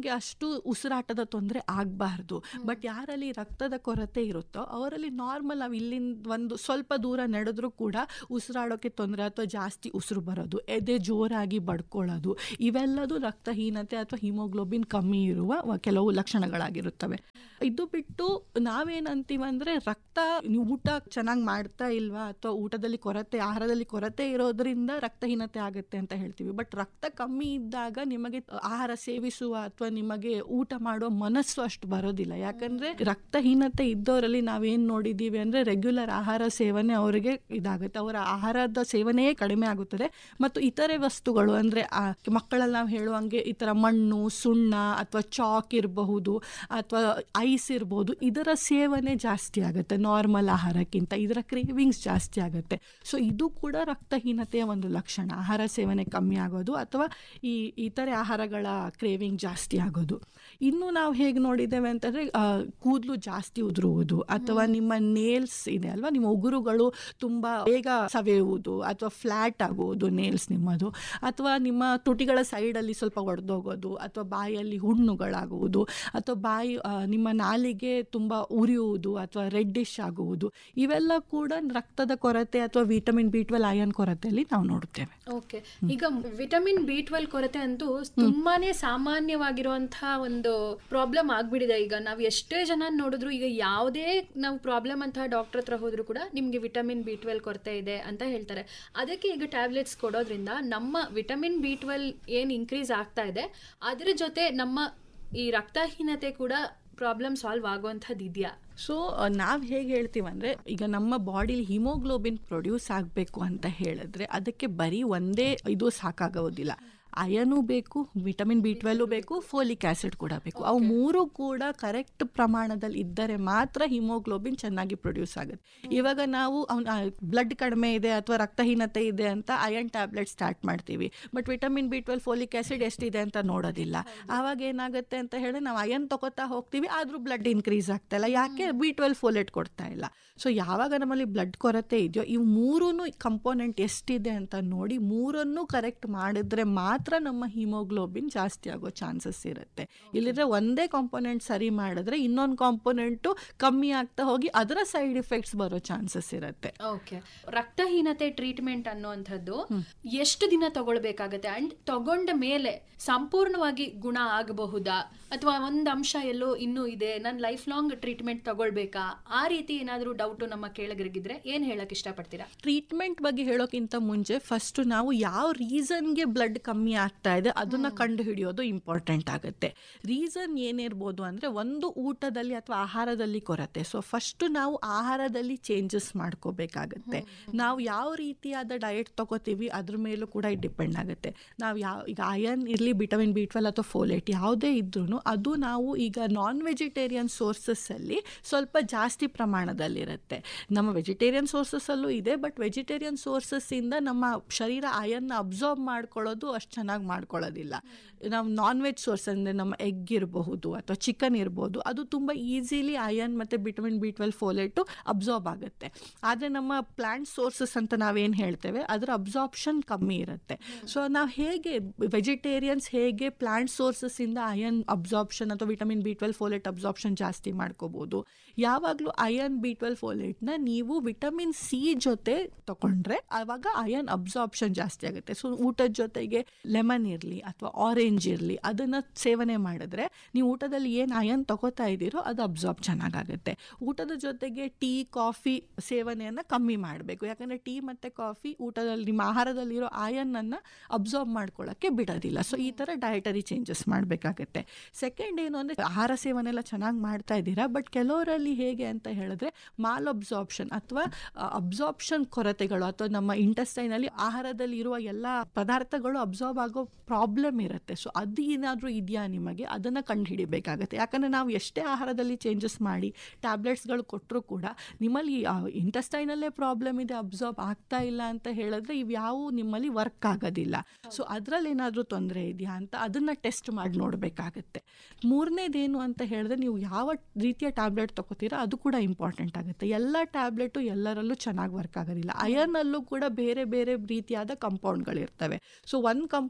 ನಮಗೆ ಅಷ್ಟು ಉಸಿರಾಟದ ತೊಂದರೆ ಆಗಬಾರ್ದು ಬಟ್ ಯಾರಲ್ಲಿ ರಕ್ತದ ಕೊರತೆ ಇರುತ್ತೋ ಅವರಲ್ಲಿ ನಾರ್ಮಲ್ ನಾವು ಇಲ್ಲಿಂದ ಒಂದು ಸ್ವಲ್ಪ ದೂರ ನಡೆದ್ರೂ ಕೂಡ ಉಸಿರಾಡೋಕ್ಕೆ ತೊಂದರೆ ಅಥವಾ ಜಾಸ್ತಿ ಉಸಿರು ಬರೋದು ಎದೆ ಜೋರಾಗಿ ಬಡ್ಕೊಳ್ಳೋದು ಇವೆಲ್ಲದು ರಕ್ತಹೀನತೆ ಅಥವಾ ಹಿಮೋಗ್ಲೋಬಿನ್ ಕಮ್ಮಿ ಇರುವ ವ- ಕೆಲವು ಲಕ್ಷಣಗಳಾಗಿರುತ್ತವೆ ಇದು ಬಿಟ್ಟು ನಾವೇನಂತೀವಿ ಅಂದರೆ ರಕ್ತ ನೀವು ಊಟ ಚೆನ್ನಾಗಿ ಮಾಡ್ತಾ ಇಲ್ವಾ ಅಥವಾ ಊಟದಲ್ಲಿ ಕೊರತೆ ಆಹಾರದಲ್ಲಿ ಕೊರತೆ ಇರೋದ್ರಿಂದ ರಕ್ತಹೀನತೆ ಆಗುತ್ತೆ ಅಂತ ಹೇಳ್ತೀವಿ ಬಟ್ ರಕ್ತ ಕಮ್ಮಿ ಇದ್ದಾಗ ನಿಮಗೆ ಆಹಾರ ಸೇವಿಸುವ ಅಥವಾ ನಿಮಗೆ ಊಟ ಮಾಡುವ ಮನಸ್ಸು ಅಷ್ಟು ಬರೋದಿಲ್ಲ ಯಾಕಂದ್ರೆ ರಕ್ತಹೀನತೆ ಇದ್ದವರಲ್ಲಿ ನಾವೇನ್ ನೋಡಿದೀವಿ ಅಂದ್ರೆ ರೆಗ್ಯುಲರ್ ಆಹಾರ ಸೇವನೆ ಅವರಿಗೆ ಇದಾಗುತ್ತೆ ಅವರ ಆಹಾರದ ಸೇವನೆಯೇ ಕಡಿಮೆ ಆಗುತ್ತದೆ ಮತ್ತು ಇತರೆ ವಸ್ತುಗಳು ಅಂದ್ರೆ ಆ ಮಕ್ಕಳಲ್ಲಿ ನಾವು ಹೇಳುವಂಗೆ ಈ ತರ ಮಣ್ಣು ಸುಣ್ಣ ಅಥವಾ ಚಾಕ್ ಇರಬಹುದು ಅಥವಾ ಐಸ್ ಇರ್ಬೋದು ಇದರ ಸೇವನೆ ಜಾಸ್ತಿ ಆಗುತ್ತೆ ನಾರ್ಮಲ್ ಆಹಾರಕ್ಕಿಂತ ಇದರ ಕ್ರೇವಿಂಗ್ಸ್ ಜಾಸ್ತಿ ಆಗುತ್ತೆ ಸೊ ಇದು ಕೂಡ ರಕ್ತಹೀನತೆಯ ಒಂದು ಲಕ್ಷಣ ಆಹಾರ ಸೇವನೆ ಕಮ್ಮಿ ಆಗೋದು ಅಥವಾ ಈ ಇತರೆ ಆಹಾರಗಳ ಕ್ರೇವಿಂಗ್ ಜಾಸ್ತಿ ಆಗೋದು ಇನ್ನು ನಾವು ಹೇಗೆ ನೋಡಿದ್ದೇವೆ ಅಂತಂದರೆ ಕೂದಲು ಜಾಸ್ತಿ ಉದುರುವುದು ಅಥವಾ ನಿಮ್ಮ ನೇಲ್ಸ್ ಇದೆ ಅಲ್ವಾ ನಿಮ್ಮ ಉಗುರುಗಳು ತುಂಬ ಬೇಗ ಸವೆಯುವುದು ಅಥವಾ ಫ್ಲ್ಯಾಟ್ ಆಗುವುದು ನೇಲ್ಸ್ ನಿಮ್ಮದು ಅಥವಾ ನಿಮ್ಮ ತುಟಿಗಳ ಸೈಡಲ್ಲಿ ಸ್ವಲ್ಪ ಒಡೆದೋಗೋದು ಅಥವಾ ಬಾಯಲ್ಲಿ ಹುಣ್ಣುಗಳಾಗುವುದು ಅಥವಾ ಬಾಯಿ ಆ, ನಿಮ್ಮ ನಾಲಿಗೆ ತುಂಬ ಉರಿಯುವುದು ಅಥವಾ ರೆಡ್ಡಿಶ್ ಆಗುವುದು ಇವೆಲ್ಲ ಕೂಡ ರಕ್ತದ ಕೊರತೆ ಅಥವಾ ವಿಟಮಿನ್ ಬಿ ಟ್ವೆಲ್ ಅಯನ್ ಕೊರತೆಯಲ್ಲಿ ನಾವು ನೋಡುತ್ತೇವೆ ಓಕೆ ಈಗ ವಿಟಮಿನ್ ಬಿ ಟ್ವೆಲ್ ಕೊರತೆ ಅಂತೂ ತುಂಬಾನೇ ಸಾಮಾನ್ಯವಾಗಿರುವಂತಹ ಒಂದು ಪ್ರಾಬ್ಲಮ್ ಆಗ್ಬಿಟ್ಟಿದೆ ಈಗ ನಾವು ಎಷ್ಟೇ ಜನ ನೋಡಿದ್ರು ಈಗ ಯಾವುದೇ ನಾವು ಪ್ರಾಬ್ಲಮ್ ಅಂತ ಡಾಕ್ಟರ್ ಹತ್ರ ಹೋದ್ರು ಕೂಡ ನಿಮ್ಗೆ ವಿಟಮಿನ್ ಬಿ ಟ್ವೆಲ್ ಕೊರತೆ ಇದೆ ಅಂತ ಹೇಳ್ತಾರೆ ಅದಕ್ಕೆ ಈಗ ಟ್ಯಾಬ್ಲೆಟ್ಸ್ ಕೊಡೋದ್ರಿಂದ ನಮ್ಮ ವಿಟಮಿನ್ ಬಿ ಟ್ವೆಲ್ ಏನ್ ಇನ್ಕ್ರೀಸ್ ಆಗ್ತಾ ಇದೆ ಅದರ ಜೊತೆ ನಮ್ಮ ಈ ರಕ್ತಹೀನತೆ ಕೂಡ ಪ್ರಾಬ್ಲಮ್ ಸಾಲ್ವ್ ಆಗುವಂಥದ್ದು ಇದೆಯಾ ಸೊ ನಾವು ಹೇಗೆ ಹೇಳ್ತೀವಿ ಅಂದರೆ ಈಗ ನಮ್ಮ ಬಾಡಿಲಿ ಹಿಮೋಗ್ಲೋಬಿನ್ ಪ್ರೊಡ್ಯೂಸ್ ಆಗಬೇಕು ಅಂತ ಹೇಳಿದ್ರೆ ಅದಕ್ಕೆ ಬರೀ ಒಂದೇ ಇದು ಸಾಕಾಗೋದಿಲ್ಲ ಅಯನು ಬೇಕು ವಿಟಮಿನ್ ಬಿ ಟ್ವೆಲ್ಲು ಬೇಕು ಫೋಲಿಕ್ ಆ್ಯಸಿಡ್ ಕೂಡ ಬೇಕು ಅವು ಮೂರು ಕೂಡ ಕರೆಕ್ಟ್ ಪ್ರಮಾಣದಲ್ಲಿ ಇದ್ದರೆ ಮಾತ್ರ ಹಿಮೋಗ್ಲೋಬಿನ್ ಚೆನ್ನಾಗಿ ಪ್ರೊಡ್ಯೂಸ್ ಆಗುತ್ತೆ ಇವಾಗ ನಾವು ಬ್ಲಡ್ ಕಡಿಮೆ ಇದೆ ಅಥವಾ ರಕ್ತಹೀನತೆ ಇದೆ ಅಂತ ಅಯನ್ ಟ್ಯಾಬ್ಲೆಟ್ ಸ್ಟಾರ್ಟ್ ಮಾಡ್ತೀವಿ but vitamin B twelve folic acid ಎಷ್ಟಿದೆ ಅಂತ ನೋಡೋದಿಲ್ಲ ಆವಾಗ ಏನಾಗುತ್ತೆ ಅಂತ ಹೇಳಿ ನಾವು ಅಯನ್ ತಗೋತಾ ಹೋಗ್ತೀವಿ ಆದರೂ ಬ್ಲಡ್ ಇನ್ಕ್ರೀಸ್ ಆಗ್ತಾ ಇಲ್ಲ ಯಾಕೆ ಬಿ ಟ್ವೆಲ್ ಫೋಲೆಟ್ ಕೊಡ್ತಾ ಇಲ್ಲ ಸೊ ಯಾವಾಗ ನಮ್ಮಲ್ಲಿ ಬ್ಲಡ್ ಕೊರತೆ ಇದೆಯೋ ಇವು ಮೂರೂ ಕಂಪೋನೆಂಟ್ ಎಷ್ಟಿದೆ ಅಂತ ನೋಡಿ ಮೂರನ್ನು ಕರೆಕ್ಟ್ ಮಾಡಿದ್ರೆ ಮಾತ್ರ ನಮ್ಮ ಹಿಮೋಗ್ಲೋಬಿನ್ ಜಾಸ್ತಿ ಆಗೋ ಚಾನ್ಸಸ್ ಇರುತ್ತೆ ಇಲ್ಲಿದ್ರೆ ಒಂದೇ ಕಾಂಪೋನೆಂಟ್ ಸರಿ ಮಾಡಿದ್ರೆ ಇನ್ನೊಂದು ಕಾಂಪೋನೆಂಟು ಕಮ್ಮಿ ಆಗ್ತಾ ಹೋಗಿ ಅದರ ಸೈಡ್ ಎಫೆಕ್ಟ್ಸ್ ಬರೋ ಚಾನ್ಸಸ್ ಇರುತ್ತೆ ಓಕೆ ರಕ್ತಹೀನತೆ ಟ್ರೀಟ್ಮೆಂಟ್ ಅನ್ನುವಂಥದ್ದು ಎಷ್ಟು ದಿನ ತಗೊಳ್ಬೇಕಾಗತ್ತೆ ಅಂಡ್ ತಗೊಂಡ ಮೇಲೆ ಸಂಪೂರ್ಣವಾಗಿ ಗುಣ ಆಗಬಹುದಾ ಅಥವಾ ಒಂದು ಅಂಶ ಎಲ್ಲೋ ಇನ್ನೂ ಇದೆ ನಾನು ಲೈಫ್ ಲಾಂಗ್ ಟ್ರೀಟ್ಮೆಂಟ್ ತಗೊಳ್ಬೇಕಾ ಆ ರೀತಿ ಏನಾದರೂ ಡೌಟು ನಮ್ಮ ಕೇಳಗರಿಗಿದ್ರೆ ಏನ್ ಹೇಳಕ್ ಇಷ್ಟಪಡ್ತೀರಾ ಟ್ರೀಟ್ಮೆಂಟ್ ಬಗ್ಗೆ ಹೇಳೋಕ್ಕಿಂತ ಮುಂಚೆ ಫಸ್ಟ್ ನಾವು ಯಾವ ರೀಸನ್ಗೆ ಬ್ಲಡ್ ಕಮ್ಮಿ ಆಗ್ತಾ ಇದೆ ಅದನ್ನ ಕಂಡು ಹಿಡಿಯೋದು ಇಂಪಾರ್ಟೆಂಟ್ ಆಗುತ್ತೆ ರೀಸನ್ ಏನಿರ್ಬೋದು ಅಂದ್ರೆ ಒಂದು ಊಟದಲ್ಲಿ ಅಥವಾ ಆಹಾರದಲ್ಲಿ ಕೊರತೆ ಸೊ ಫಸ್ಟ್ ನಾವು ಆಹಾರದಲ್ಲಿ ಚೇಂಜಸ್ ಮಾಡ್ಕೋಬೇಕಾಗತ್ತೆ ನಾವು ಯಾವ ರೀತಿಯಾದ ಡಯಟ್ ತಗೋತೀವಿ ಅದ್ರ ಮೇಲೂ ಕೂಡ ಡಿಪೆಂಡ್ ಆಗುತ್ತೆ ನಾವು ಯಾವ ಈಗ ಅಯನ್ ಇರಲಿ ವಿಟಮಿನ್ ಬಿ ಟ್ವೆಲ್ ಅಥವಾ ಫೋಲೇಟ್ ಯಾವುದೇ ಇದ್ರೂ ಅದು ನಾವು ಈಗ ನಾನ್ ವೆಜಿಟೇರಿಯನ್ ಸೋರ್ಸಸ್ಸಲ್ಲಿ ಸ್ವಲ್ಪ ಜಾಸ್ತಿ ಪ್ರಮಾಣದಲ್ಲಿರುತ್ತೆ ನಮ್ಮ ವೆಜಿಟೇರಿಯನ್ ಸೋರ್ಸಸ್ಸಲ್ಲೂ ಇದೆ ಬಟ್ ವೆಜಿಟೇರಿಯನ್ ಸೋರ್ಸಸ್ಸಿಂದ ನಮ್ಮ ಶರೀರ ಅಯನ್ನ ಅಬ್ಸಾರ್ಬ್ ಮಾಡ್ಕೊಳ್ಳೋದು ಅಷ್ಟು ಚೆನ್ನಾಗಿ ಮಾಡ್ಕೊಳ್ಳೋದಿಲ್ಲ ನಾವು ನಾನ್ ವೆಜ್ ಸೋರ್ಸ್ ಅಂದರೆ ನಮ್ಮ ಎಗ್ ಇರಬಹುದು ಅಥವಾ ಚಿಕನ್ ಇರ್ಬೋದು ಅದು ತುಂಬ ಈಸಿಲಿ ಅಯನ್ ಮತ್ತು vitamin B twelve folate absorb ಆಗುತ್ತೆ ಆದರೆ ನಮ್ಮ ಪ್ಲಾಂಟ್ ಸೋರ್ಸಸ್ ಅಂತ ನಾವೇನು ಹೇಳ್ತೇವೆ ಅದರ ಅಬ್ಸಾರ್ಪ್ಷನ್ ಕಮ್ಮಿ ಇರುತ್ತೆ ಸೊ ನಾವು ಹೇಗೆ ವೆಜಿಟೇರಿಯನ್ಸ್ ಹೇಗೆ ಪ್ಲಾಂಟ್ ಸೋರ್ಸಸ್ಸಿಂದ ಅಯನ್ ಅಬ್ಸಾರ್ಪ್ಷನ್ ಅಥವಾ vitamin B twelve folate absorption ಜಾಸ್ತಿ ಮಾಡ್ಕೋಬೋದು ಯಾವಾಗಲೂ ಅಯನ್ ಬಿ ಟ್ವೆಲ್ ಫೋಲೇಟ್ನ ನೀವು ವಿಟಮಿನ್ ಸಿ ಜೊತೆ ತಗೊಂಡ್ರೆ ಆವಾಗ ಅಯನ್ ಅಬ್ಸಾರ್ಪ್ಷನ್ ಜಾಸ್ತಿ ಆಗುತ್ತೆ ಸೊ ಊಟದ ಜೊತೆಗೆ ಲೆಮನ್ ಇರಲಿ ಅಥವಾ ಆರೆಂಜ್ ಇರಲಿ ಅದನ್ನು ಸೇವನೆ ಮಾಡಿದ್ರೆ ನೀವು ಊಟದಲ್ಲಿ ಏನು ಅಯನ್ ತಗೋತಾ ಇದ್ದೀರೋ ಅದು ಅಬ್ಸಾರ್ಬ್ ಚೆನ್ನಾಗಾಗುತ್ತೆ ಊಟದ ಜೊತೆಗೆ ಟೀ ಕಾಫಿ ಸೇವನೆಯನ್ನು ಕಮ್ಮಿ ಮಾಡಬೇಕು ಯಾಕಂದರೆ ಟೀ ಮತ್ತು ಕಾಫಿ ಊಟದಲ್ಲಿ ನಿಮ್ಮ ಆಹಾರದಲ್ಲಿರೋ ಅಯನ್ನನ್ನು ಅಬ್ಸಾರ್ಬ್ ಮಾಡ್ಕೊಳ್ಳೋಕ್ಕೆ ಬಿಡೋದಿಲ್ಲ ಸೊ ಈ ಥರ ಡಯಟರಿ ಚೇಂಜಸ್ ಮಾಡಬೇಕಾಗತ್ತೆ ಸೆಕೆಂಡ್ ಏನು ಅಂದರೆ ಆಹಾರ ಸೇವನೆ ಎಲ್ಲ ಚೆನ್ನಾಗಿ ಮಾಡ್ತಾ ಇದ್ದೀರಾ ಬಟ್ ಕೆಲವರಲ್ಲಿ ಹೇಗೆ ಅಂತ ಹೇಳಿದ್ರೆ ಮಾಲ್ ಅಬ್ಸಾರ್ಪ್ಷನ್ ಅಥವಾ ಅಬ್ಸಾರ್ಪ್ಷನ್ ಕೊರತೆಗಳು ಅಥವಾ ನಮ್ಮ ಇಂಟೆಸ್ಟೈನಲ್ಲಿ ಆಹಾರದಲ್ಲಿ ಇರುವ ಎಲ್ಲ ಪದಾರ್ಥಗಳು ಅಬ್ಸಾರ್ಬ್ ಆಗೋ ಪ್ರಾಬ್ಲಮ್ ಇರುತ್ತೆ ಸೊ ಅದು ಏನಾದರೂ ಇದೆಯಾ ನಿಮಗೆ ಅದನ್ನು ಕಂಡು ಹಿಡಿಬೇಕಾಗತ್ತೆ ಯಾಕಂದರೆ ನಾವು ಎಷ್ಟೇ ಆಹಾರದಲ್ಲಿ ಚೇಂಜಸ್ ಮಾಡಿ ಟ್ಯಾಬ್ಲೆಟ್ಸ್ಗಳು ಕೊಟ್ಟರು ಕೂಡ ನಿಮ್ಮಲ್ಲಿ ಇಂಟೆಸ್ಟೈನಲ್ಲೇ ಪ್ರಾಬ್ಲಮ್ ಇದೆ ಅಬ್ಸಾರ್ಬ್ ಆಗ್ತಾ ಇಲ್ಲ ಅಂತ ಹೇಳಿದ್ರೆ ಇವ್ಯಾವು ನಿಮ್ಮಲ್ಲಿ ವರ್ಕ್ ಆಗೋದಿಲ್ಲ ಸೊ ಅದರಲ್ಲಿ ಏನಾದರೂ ತೊಂದರೆ ಇದೆಯಾ ಅಂತ ಅದನ್ನು ಟೆಸ್ಟ್ ಮಾಡಿ ನೋಡಬೇಕಾಗತ್ತೆ ಮೂರನೇದೇನು ಅಂತ ಹೇಳಿದ್ರೆ ನೀವು ಯಾವ ರೀತಿಯ ಟ್ಯಾಬ್ಲೆಟ್ ತಗೋತೀರಾ ಅದು ಕೂಡ ಇಂಪಾರ್ಟೆಂಟ್ ಆಗುತ್ತೆ ಎಲ್ಲ ಟ್ಯಾಬ್ಲೆಟು ಎಲ್ಲರಲ್ಲೂ ಚೆನ್ನಾಗಿ ವರ್ಕ್ ಆಗೋದಿಲ್ಲ ಅಯರ್ನಲ್ಲೂ ಕೂಡ ಬೇರೆ ಬೇರೆ ರೀತಿಯಾದ ಕಂಪೌಂಡ್ಗಳಿರ್ತವೆ ಸೊ ಒಂದು ಕಂಪೌಂಡ್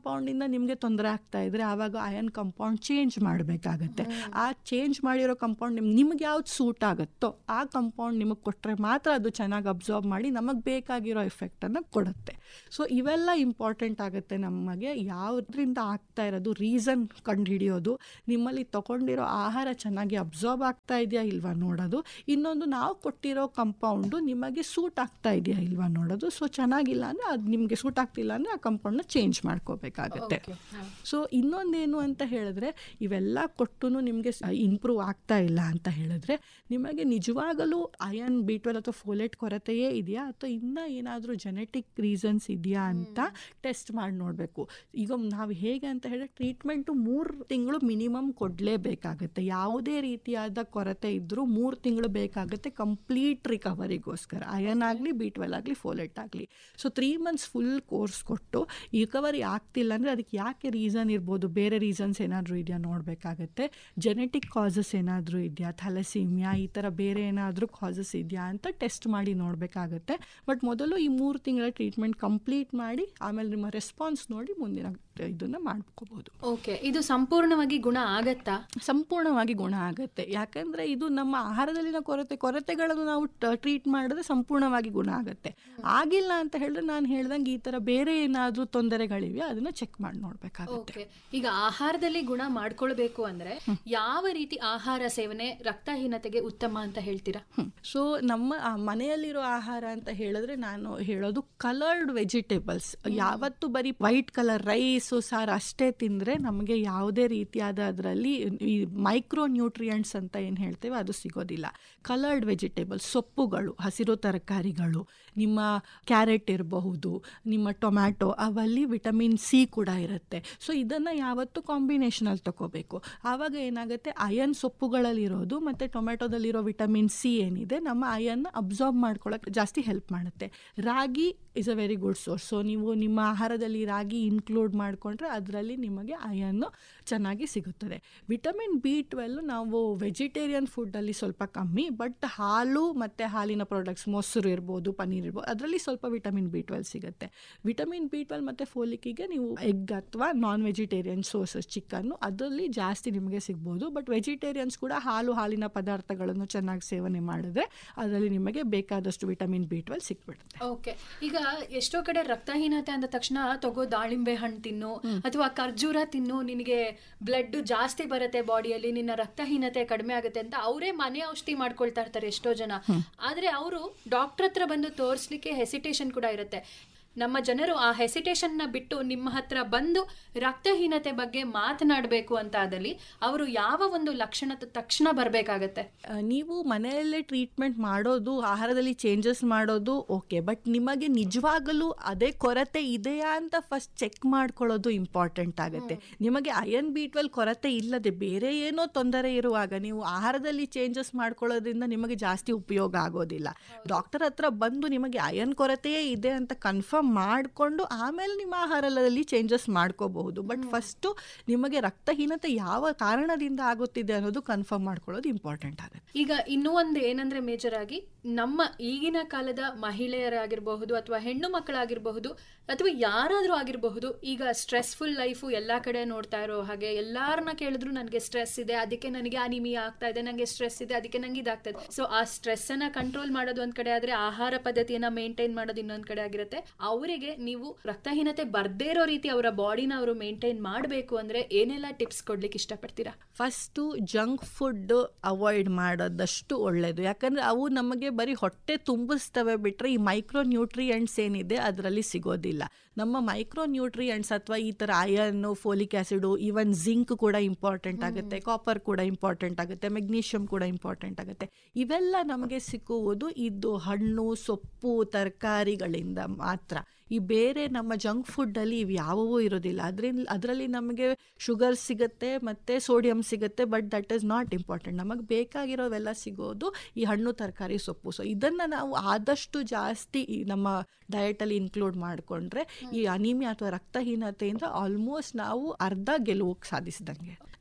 ಕಂಪೌಂಡಿಂದ ನಿಮಗೆ ತೊಂದರೆ ಆಗ್ತಾ ಇದ್ರೆ ಆವಾಗ ಅಯನ್ ಕಂಪೌಂಡ್ ಚೇಂಜ್ ಮಾಡಬೇಕಾಗತ್ತೆ ಆ ಚೇಂಜ್ ಮಾಡಿರೋ ಕಂಪೌಂಡ್ ನಿಮ್ಗೆ ನಿಮ್ಗೆ ಯಾವ್ದು ಸೂಟ್ ಆಗುತ್ತೋ ಆ ಕಂಪೌಂಡ್ ನಿಮಗೆ ಕೊಟ್ಟರೆ ಮಾತ್ರ ಅದು ಚೆನ್ನಾಗಿ ಅಬ್ಸಾರ್ಬ್ ಮಾಡಿ ನಮಗೆ ಬೇಕಾಗಿರೋ ಎಫೆಕ್ಟನ್ನು ಕೊಡುತ್ತೆ ಸೊ ಇವೆಲ್ಲ ಇಂಪಾರ್ಟೆಂಟ್ ಆಗುತ್ತೆ ನಮಗೆ ಯಾವುದರಿಂದ ಆಗ್ತಾ ಇರೋದು ರೀಸನ್ ಕಂಡುಹಿಡಿಯೋದು ನಿಮ್ಮಲ್ಲಿ ತಗೊಂಡಿರೋ ಆಹಾರ ಚೆನ್ನಾಗಿ ಅಬ್ಸಾರ್ಬ್ ಆಗ್ತಾ ಇದೆಯಾ ಇಲ್ವಾ ನೋಡೋದು ಇನ್ನೊಂದು ನಾವು ಕೊಟ್ಟಿರೋ ಕಂಪೌಂಡು ನಿಮಗೆ ಸೂಟ್ ಆಗ್ತಾ ಇದೆಯಾ ಇಲ್ವಾ ನೋಡೋದು ಸೊ ಚೆನ್ನಾಗಿಲ್ಲ ಅಂದರೆ ಅದು ನಿಮಗೆ ಸೂಟ್ ಆಗ್ತಿಲ್ಲ ಅಂದರೆ ಆ ಕಂಪೌಂಡ್ನ ಚೇಂಜ್ ಮಾಡ್ಕೋಬೇಕಾಗತ್ತೆ Okay. ಹಾ. ಸೊ ಇನ್ನೊಂದೇನು ಅಂತ ಹೇಳಿದ್ರೆ ಇವೆಲ್ಲ ಕೊಟ್ಟು ನಿಮಗೆ ಇಂಪ್ರೂವ್ ಆಗ್ತಾ ಇಲ್ಲ ಅಂತ ಹೇಳಿದ್ರೆ ನಿಮಗೆ ನಿಜವಾಗಲೂ ಅಯನ್ ಬಿ ಟ್ವೆಲ್ ಅಥವಾ ಫೋಲೆಟ್ ಕೊರತೆಯೇ ಇದೆಯಾ ಅಥವಾ ಇನ್ನೂ ಏನಾದರೂ ಜೆನೆಟಿಕ್ ರೀಸನ್ಸ್ ಇದೆಯಾ ಅಂತ ಟೆಸ್ಟ್ ಮಾಡಿ ನೋಡಬೇಕು ಈಗ ನಾವು ಹೇಗೆ ಅಂತ ಹೇಳಿದ್ರೆ ಟ್ರೀಟ್ಮೆಂಟು ಮೂರು ತಿಂಗಳು ಮಿನಿಮಮ್ ಕೊಡಲೇಬೇಕಾಗುತ್ತೆ ಯಾವುದೇ ರೀತಿಯಾದ ಕೊರತೆ ಇದ್ದರೂ ಮೂರು ತಿಂಗಳು ಬೇಕಾಗುತ್ತೆ ಕಂಪ್ಲೀಟ್ ರಿಕವರಿಗೋಸ್ಕರ ಅಯನ್ ಆಗಲಿ ಬಿ ಟ್ವೆಲ್ ಆಗಲಿ ಫೋಲೆಟ್ ಆಗಲಿ so three months full course ಕೊಟ್ಟು ರಿಕವರಿ ಆಗ್ತಿಲ್ಲ ಅಂದರೆ ಅದಕ್ಕೆ ಯಾಕೆ ರೀಸನ್ ಇರ್ಬೋದು ಬೇರೆ ರೀಸನ್ಸ್ ಏನಾದರೂ ಇದೆಯಾ ನೋಡಬೇಕಾಗತ್ತೆ ಜೆನೆಟಿಕ್ ಕಾಸಸ್ ಏನಾದರೂ ಇದೆಯಾ ಥಲಸೀಮಿಯಾ ಈ ಥರ ಬೇರೆ ಏನಾದರೂ ಕಾಸಸ್ ಇದೆಯಾ ಅಂತ ಟೆಸ್ಟ್ ಮಾಡಿ ನೋಡಬೇಕಾಗತ್ತೆ ಬಟ್ ಮೊದಲು ಈ ಮೂರು ತಿಂಗಳ ಟ್ರೀಟ್ಮೆಂಟ್ ಕಂಪ್ಲೀಟ್ ಮಾಡಿ ಆಮೇಲೆ ನಿಮ್ಮ ರೆಸ್ಪಾನ್ಸ್ ನೋಡಿ ಮುಂದಿನ ಇದನ್ನು ಮಾಡ್ಕೋಬೋದು ಓಕೆ ಇದು ಸಂಪೂರ್ಣವಾಗಿ ಗುಣ ಆಗತ್ತಾ ಸಂಪೂರ್ಣವಾಗಿ ಗುಣ ಆಗುತ್ತೆ ಯಾಕಂದರೆ ಇದು ನಮ್ಮ ಆಹಾರದಲ್ಲಿನ ಕೊರತೆ ಕೊರತೆಗಳನ್ನು ನಾವು ಟ್ರೀಟ್ ಮಾಡಿದ್ರೆ ಸಂಪೂರ್ಣವಾಗಿ ಗುಣ ಆಗುತ್ತೆ ಆಗಿಲ್ಲ ಅಂತ ಹೇಳಿದ್ರೆ ನಾನು ಹೇಳ್ದಂಗೆ ಈ ಥರ ಬೇರೆ ಏನಾದರೂ ತೊಂದರೆಗಳಿವೆ ಅದನ್ನು ಚೆಕ್ ಮಾಡಿ ನೋಡಬೇಕಾಗುತ್ತೆ ಓಕೆ ಈಗ ಆಹಾರದಲ್ಲಿ ಗುಣ ಮಾಡ್ಕೊಳ್ಬೇಕು ಅಂದ್ರೆ ಯಾವ ರೀತಿ ಆಹಾರ ಸೇವನೆ ರಕ್ತಹೀನತೆಗೆ ಉತ್ತಮ ಅಂತ ಹೇಳ್ತೀರಾ ಸೊ ನಮ್ಮ ಆ, ಮನೆಯಲ್ಲಿರೋ ಆಹಾರ ಅಂತ ಹೇಳಿದ್ರೆ ನಾನು ಹೇಳೋದು ಕಲರ್ಡ್ ವೆಜಿಟೇಬಲ್ಸ್ ಯಾವತ್ತು ಬರೀ ವೈಟ್ ಕಲರ್ ರೈಸು ಸಾರು ಅಷ್ಟೇ ತಿಂದರೆ ನಮಗೆ ಯಾವುದೇ ರೀತಿಯಾದ ಅದರಲ್ಲಿ ಈ ಮೈಕ್ರೋ ನ್ಯೂಟ್ರಿಯೆಂಟ್ಸ್ ಅಂತ ಏನು ಹೇಳ್ತೇವೆ ಅದು ಸಿಗೋದಿಲ್ಲ ಕಲರ್ಡ್ ವೆಜಿಟೇಬಲ್ಸ್ ಸೊಪ್ಪುಗಳು ಹಸಿರು ತರಕಾರಿಗಳು ನಿಮ್ಮ ಕ್ಯಾರೆಟ್ ಇರಬಹುದು ನಿಮ್ಮ ಟೊಮ್ಯಾಟೊ ಅವಲ್ಲಿ ವಿಟಮಿನ್ ಸಿ ಕೂಡ ಇರುತ್ತೆ ಸೊ ಇದನ್ನು ಯಾವತ್ತು ಕಾಂಬಿನೇಷನಲ್ಲಿ ತಗೋಬೇಕು ಆವಾಗ ಏನಾಗುತ್ತೆ ಅಯನ್ ಸೊಪ್ಪುಗಳಲ್ಲಿರೋದು ಮತ್ತು ಟೊಮೆಟೊದಲ್ಲಿರೋ ವಿಟಮಿನ್ ಸಿ ಏನಿದೆ ನಮ್ಮ ಅಯನ್ನ ಅಬ್ಸಾರ್ಬ್ ಮಾಡ್ಕೊಳ್ಳೋಕೆ ಜಾಸ್ತಿ ಹೆಲ್ಪ್ ಮಾಡುತ್ತೆ ragi is a very good source so ನೀವು ನಿಮ್ಮ ಆಹಾರದಲ್ಲಿ ರಾಗಿ ಇನ್ಕ್ಲೂಡ್ ಮಾಡಿಕೊಂಡ್ರೆ ಅದರಲ್ಲಿ ನಿಮಗೆ ಅಯನ್ನು ಚೆನ್ನಾಗಿ ಸಿಗುತ್ತದೆ ವಿಟಮಿನ್ ಬಿ ಟ್ವೆಲ್ ನಾವು ವೆಜಿಟೇರಿಯನ್ ಫುಡ್ಡಲ್ಲಿ ಸ್ವಲ್ಪ ಕಮ್ಮಿ ಬಟ್ ಹಾಲು ಮತ್ತು ಹಾಲಿನ ಪ್ರಾಡಕ್ಟ್ಸ್ ಮೊಸರು ಇರ್ಬೋದು ಪನ್ನೀರ್ ಇರ್ಬೋದು ಅದರಲ್ಲಿ ಸ್ವಲ್ಪ ವಿಟಮಿನ್ ಬಿ ಟ್ವೆಲ್ ಸಿಗುತ್ತೆ ವಿಟಮಿನ್ ಬಿ ಟ್ವೆಲ್ ಮತ್ತು ಫೋಲಿಕ್ಕಿಗೆ ನೀವು ಎಗ್ ಅಥವಾ ನಾನ್ ವೆಜಿಟೇರಿಯನ್ ಸೋರ್ಸಸ್ ಚಿಕನ್ನು ಅದರಲ್ಲಿ ಜಾಸ್ತಿ ನಿಮಗೆ ಸಿಗ್ಬೋದು ಬಟ್ ವೆಜಿಟೇರಿಯನ್ಸ್ ಕೂಡ ಹಾಲು ಹಾಲಿನ ಪದಾರ್ಥಗಳನ್ನು ಚೆನ್ನಾಗಿ ಸೇವನೆ ಮಾಡಿದ್ರೆ ಅದರಲ್ಲಿ ನಿಮಗೆ ಬೇಕಾದಷ್ಟು ವಿಟಮಿನ್ ಬಿ ಟ್ವೆಲ್ ಸಿಕ್ಬಿಡುತ್ತೆ ಓಕೆ ಈಗ ಎಷ್ಟೋ ಕಡೆ ರಕ್ತಹೀನತೆ ಅಂದ ತಕ್ಷಣ ತಗೋ ದಾಳಿಂಬೆ ಹಣ್ಣು ತಿನ್ನು ಅಥವಾ ಖರ್ಜೂರ ತಿನ್ನು ನಿನಗೆ ಬ್ಲಡ್ ಜಾಸ್ತಿ ಬರುತ್ತೆ ಬಾಡಿಯಲ್ಲಿ ನಿನ್ನ ರಕ್ತಹೀನತೆ ಕಡಿಮೆ ಆಗುತ್ತೆ ಅಂತ ಅವರೇ ಮನೆ ಔಷಧಿ ಮಾಡ್ಕೊಳ್ತಾ ಇರ್ತಾರೆ ಎಷ್ಟೋ ಜನ ಆದ್ರೆ ಅವರು ಡಾಕ್ಟರ್ ಹತ್ರ ಬಂದು ತೋರಿಸ್ಲಿಕ್ಕೆ ಹೆಸಿಟೇಷನ್ ಕೂಡ ಇರುತ್ತೆ ನಮ್ಮ ಜನರು ಆ ಹೆಸಿಟೇಷನ್ ನ ಬಿಟ್ಟು ನಿಮ್ಮ ಹತ್ರ ಬಂದು ರಕ್ತಹೀನತೆ ಬಗ್ಗೆ ಮಾತನಾಡಬೇಕು ಅಂತ ಆದಲ್ಲಿ ಅವರು ಯಾವ ಒಂದು ಲಕ್ಷಣದ ತಕ್ಷಣ ಬರಬೇಕಾಗತ್ತೆ ಆ, ನೀವು ಮನೆಯಲ್ಲೇ ಟ್ರೀಟ್ಮೆಂಟ್ ಮಾಡೋದು ಆಹಾರದಲ್ಲಿ ಚೇಂಜಸ್ ಮಾಡೋದು ಓಕೆ ಬಟ್ ನಿಮಗೆ ನಿಜವಾಗಲೂ ಅದೇ ಕೊರತೆ ಇದೆಯಾ ಅಂತ ಫಸ್ಟ್ ಚೆಕ್ ಮಾಡ್ಕೊಳ್ಳೋದು ಇಂಪಾರ್ಟೆಂಟ್ ಆಗುತ್ತೆ ನಿಮಗೆ ಅಯನ್ ಬಿ ಟ್ವೆಲ್ ಕೊರತೆ ಇಲ್ಲದೆ ಬೇರೆ ಏನೋ ತೊಂದರೆ ಇರುವಾಗ ನೀವು ಆಹಾರದಲ್ಲಿ ಚೇಂಜಸ್ ಮಾಡ್ಕೊಳ್ಳೋದ್ರಿಂದ ನಿಮಗೆ ಜಾಸ್ತಿ ಉಪಯೋಗ ಆಗೋದಿಲ್ಲ ಡಾಕ್ಟರ್ ಹತ್ರ ಬಂದು ನಿಮಗೆ ಅಯನ್ ಕೊರತೆಯೇ ಇದೆ ಅಂತ ಕನ್ಫರ್ಮ್ ಮಾಡಿಕೊಂಡು ಆಮೇಲೆ ನಿಮ್ಮ ಆಹಾರದಲ್ಲಿ ಚೇಂಜಸ್ ಮಾಡ್ಕೋಬಹುದು ಬಟ್ ಫಸ್ಟು ನಿಮಗೆ ರಕ್ತಹೀನತೆ ಯಾವ ಕಾರಣದಿಂದ ಆಗುತ್ತಿದೆ ಅನ್ನೋದು ಕನ್ಫರ್ಮ್ ಮಾಡ್ಕೊಳ್ಳೋದು ಇಂಪಾರ್ಟೆಂಟ್ ಆಗುತ್ತೆ ಈಗ ಇನ್ನೂ ಒಂದು ಏನಂದ್ರೆ ಮೇಜರ್ ಆಗಿ ನಮ್ಮ ಈಗಿನ ಕಾಲದ ಮಹಿಳೆಯರಾಗಿರಬಹುದು ಅಥವಾ ಹೆಣ್ಣು ಮಕ್ಕಳಾಗಿರಬಹುದು ಅಥವಾ ಯಾರಾದರೂ ಆಗಿರಬಹುದು ಈಗ ಸ್ಟ್ರೆಸ್ಫುಲ್ ಲೈಫು ಎಲ್ಲಾ ಕಡೆ ನೋಡ್ತಾ ಇರೋ ಹಾಗೆ ಎಲ್ಲಾರನ್ನ ಕೇಳಿದ್ರು ನನಗೆ ಸ್ಟ್ರೆಸ್ ಇದೆ ಅದಕ್ಕೆ ನನಗೆ ಅನಿಮಿಯಾ ಆಗ್ತಾ ಇದೆ ನನಗೆ ಸ್ಟ್ರೆಸ್ ಇದೆ ಅದಕ್ಕೆ ನಂಗೆ ಇದಾಗ್ತಾ ಇದೆ ಸೊ ಆ ಸ್ಟ್ರೆಸ್ ಅನ್ನ ಕಂಟ್ರೋಲ್ ಮಾಡೋದು ಒಂದ್ ಕಡೆ ಆದ್ರೆ ಆಹಾರ ಪದ್ಧತಿಯನ್ನ ಮೇಂಟೈನ್ ಮಾಡೋದು ಇನ್ನೊಂದ್ ಕಡೆ ಆಗಿರುತ್ತೆ ಅವರಿಗೆ ನೀವು ರಕ್ತಹೀನತೆ ಬರ್ದೇ ಇರೋ ರೀತಿ ಅವರ ಬಾಡಿನ ಅವರು ಮೇಂಟೈನ್ ಮಾಡಬೇಕು ಅಂದ್ರೆ ಏನೆಲ್ಲ ಟಿಪ್ಸ್ ಕೊಡ್ಲಿಕ್ಕೆ ಇಷ್ಟಪಡ್ತೀರಾ ಫಸ್ಟು ಜಂಕ್ ಫುಡ್ ಅವಾಯ್ಡ್ ಮಾಡೋದಷ್ಟು ಒಳ್ಳೆಯದು ಯಾಕಂದರೆ ಅವು ನಮಗೆ ಬರೀ ಹೊಟ್ಟೆ ತುಂಬಿಸ್ತವೆ ಬಿಟ್ಟರೆ ಈ ಮೈಕ್ರೋ ನ್ಯೂಟ್ರಿಯೆಂಟ್ಸ್ ಏನಿದೆ ಅದರಲ್ಲಿ ಸಿಗೋದಿಲ್ಲ ನಮ್ಮ ಮೈಕ್ರೋ ನ್ಯೂಟ್ರಿಯೆಂಟ್ಸ್ ಅಥವಾ ಈ ಥರ ಅಯನ್ನು ಫೋಲಿಕ್ ಆ್ಯಸಿಡು ಈವನ್ ಜಿಂಕ್ ಕೂಡ ಇಂಪಾರ್ಟೆಂಟ್ ಆಗುತ್ತೆ ಕಾಪರ್ ಕೂಡ ಇಂಪಾರ್ಟೆಂಟ್ ಆಗುತ್ತೆ ಮೆಗ್ನೀಷಿಯಮ್ ಕೂಡ ಇಂಪಾರ್ಟೆಂಟ್ ಆಗುತ್ತೆ ಇವೆಲ್ಲ ನಮಗೆ ಸಿಕ್ಕುವುದು ಇದು ಹಣ್ಣು ಸೊಪ್ಪು ತರಕಾರಿಗಳಿಂದ ಮಾತ್ರ ಈ ಬೇರೆ ನಮ್ಮ ಜಂಕ್ ಫುಡ್ಡಲ್ಲಿ ಇವು ಯಾವುವೂ ಇರೋದಿಲ್ಲ ಅದರಿಂದ ಅದರಲ್ಲಿ ನಮಗೆ ಶುಗರ್ ಸಿಗುತ್ತೆ ಮತ್ತು ಸೋಡಿಯಂ ಸಿಗುತ್ತೆ but that is not important ನಮಗೆ ಬೇಕಾಗಿರೋವೆಲ್ಲ ಸಿಗೋದು ಈ ಹಣ್ಣು ತರಕಾರಿ ಸೊಪ್ಪು ಸೊ ಇದನ್ನು ನಾವು ಆದಷ್ಟು ಜಾಸ್ತಿ ಈ ನಮ್ಮ ಡಯಟಲ್ಲಿ ಇನ್ಕ್ಲೂಡ್ ಮಾಡಿಕೊಂಡ್ರೆ ಈ ಅನಿಮಿಯಾ ಅಥವಾ ರಕ್ತಹೀನತೆಯಿಂದ ಆಲ್ಮೋಸ್ಟ್ ನಾವು ಅರ್ಧ ಗೆಲುವು ಸಾಧಿಸಿದಂಗೆ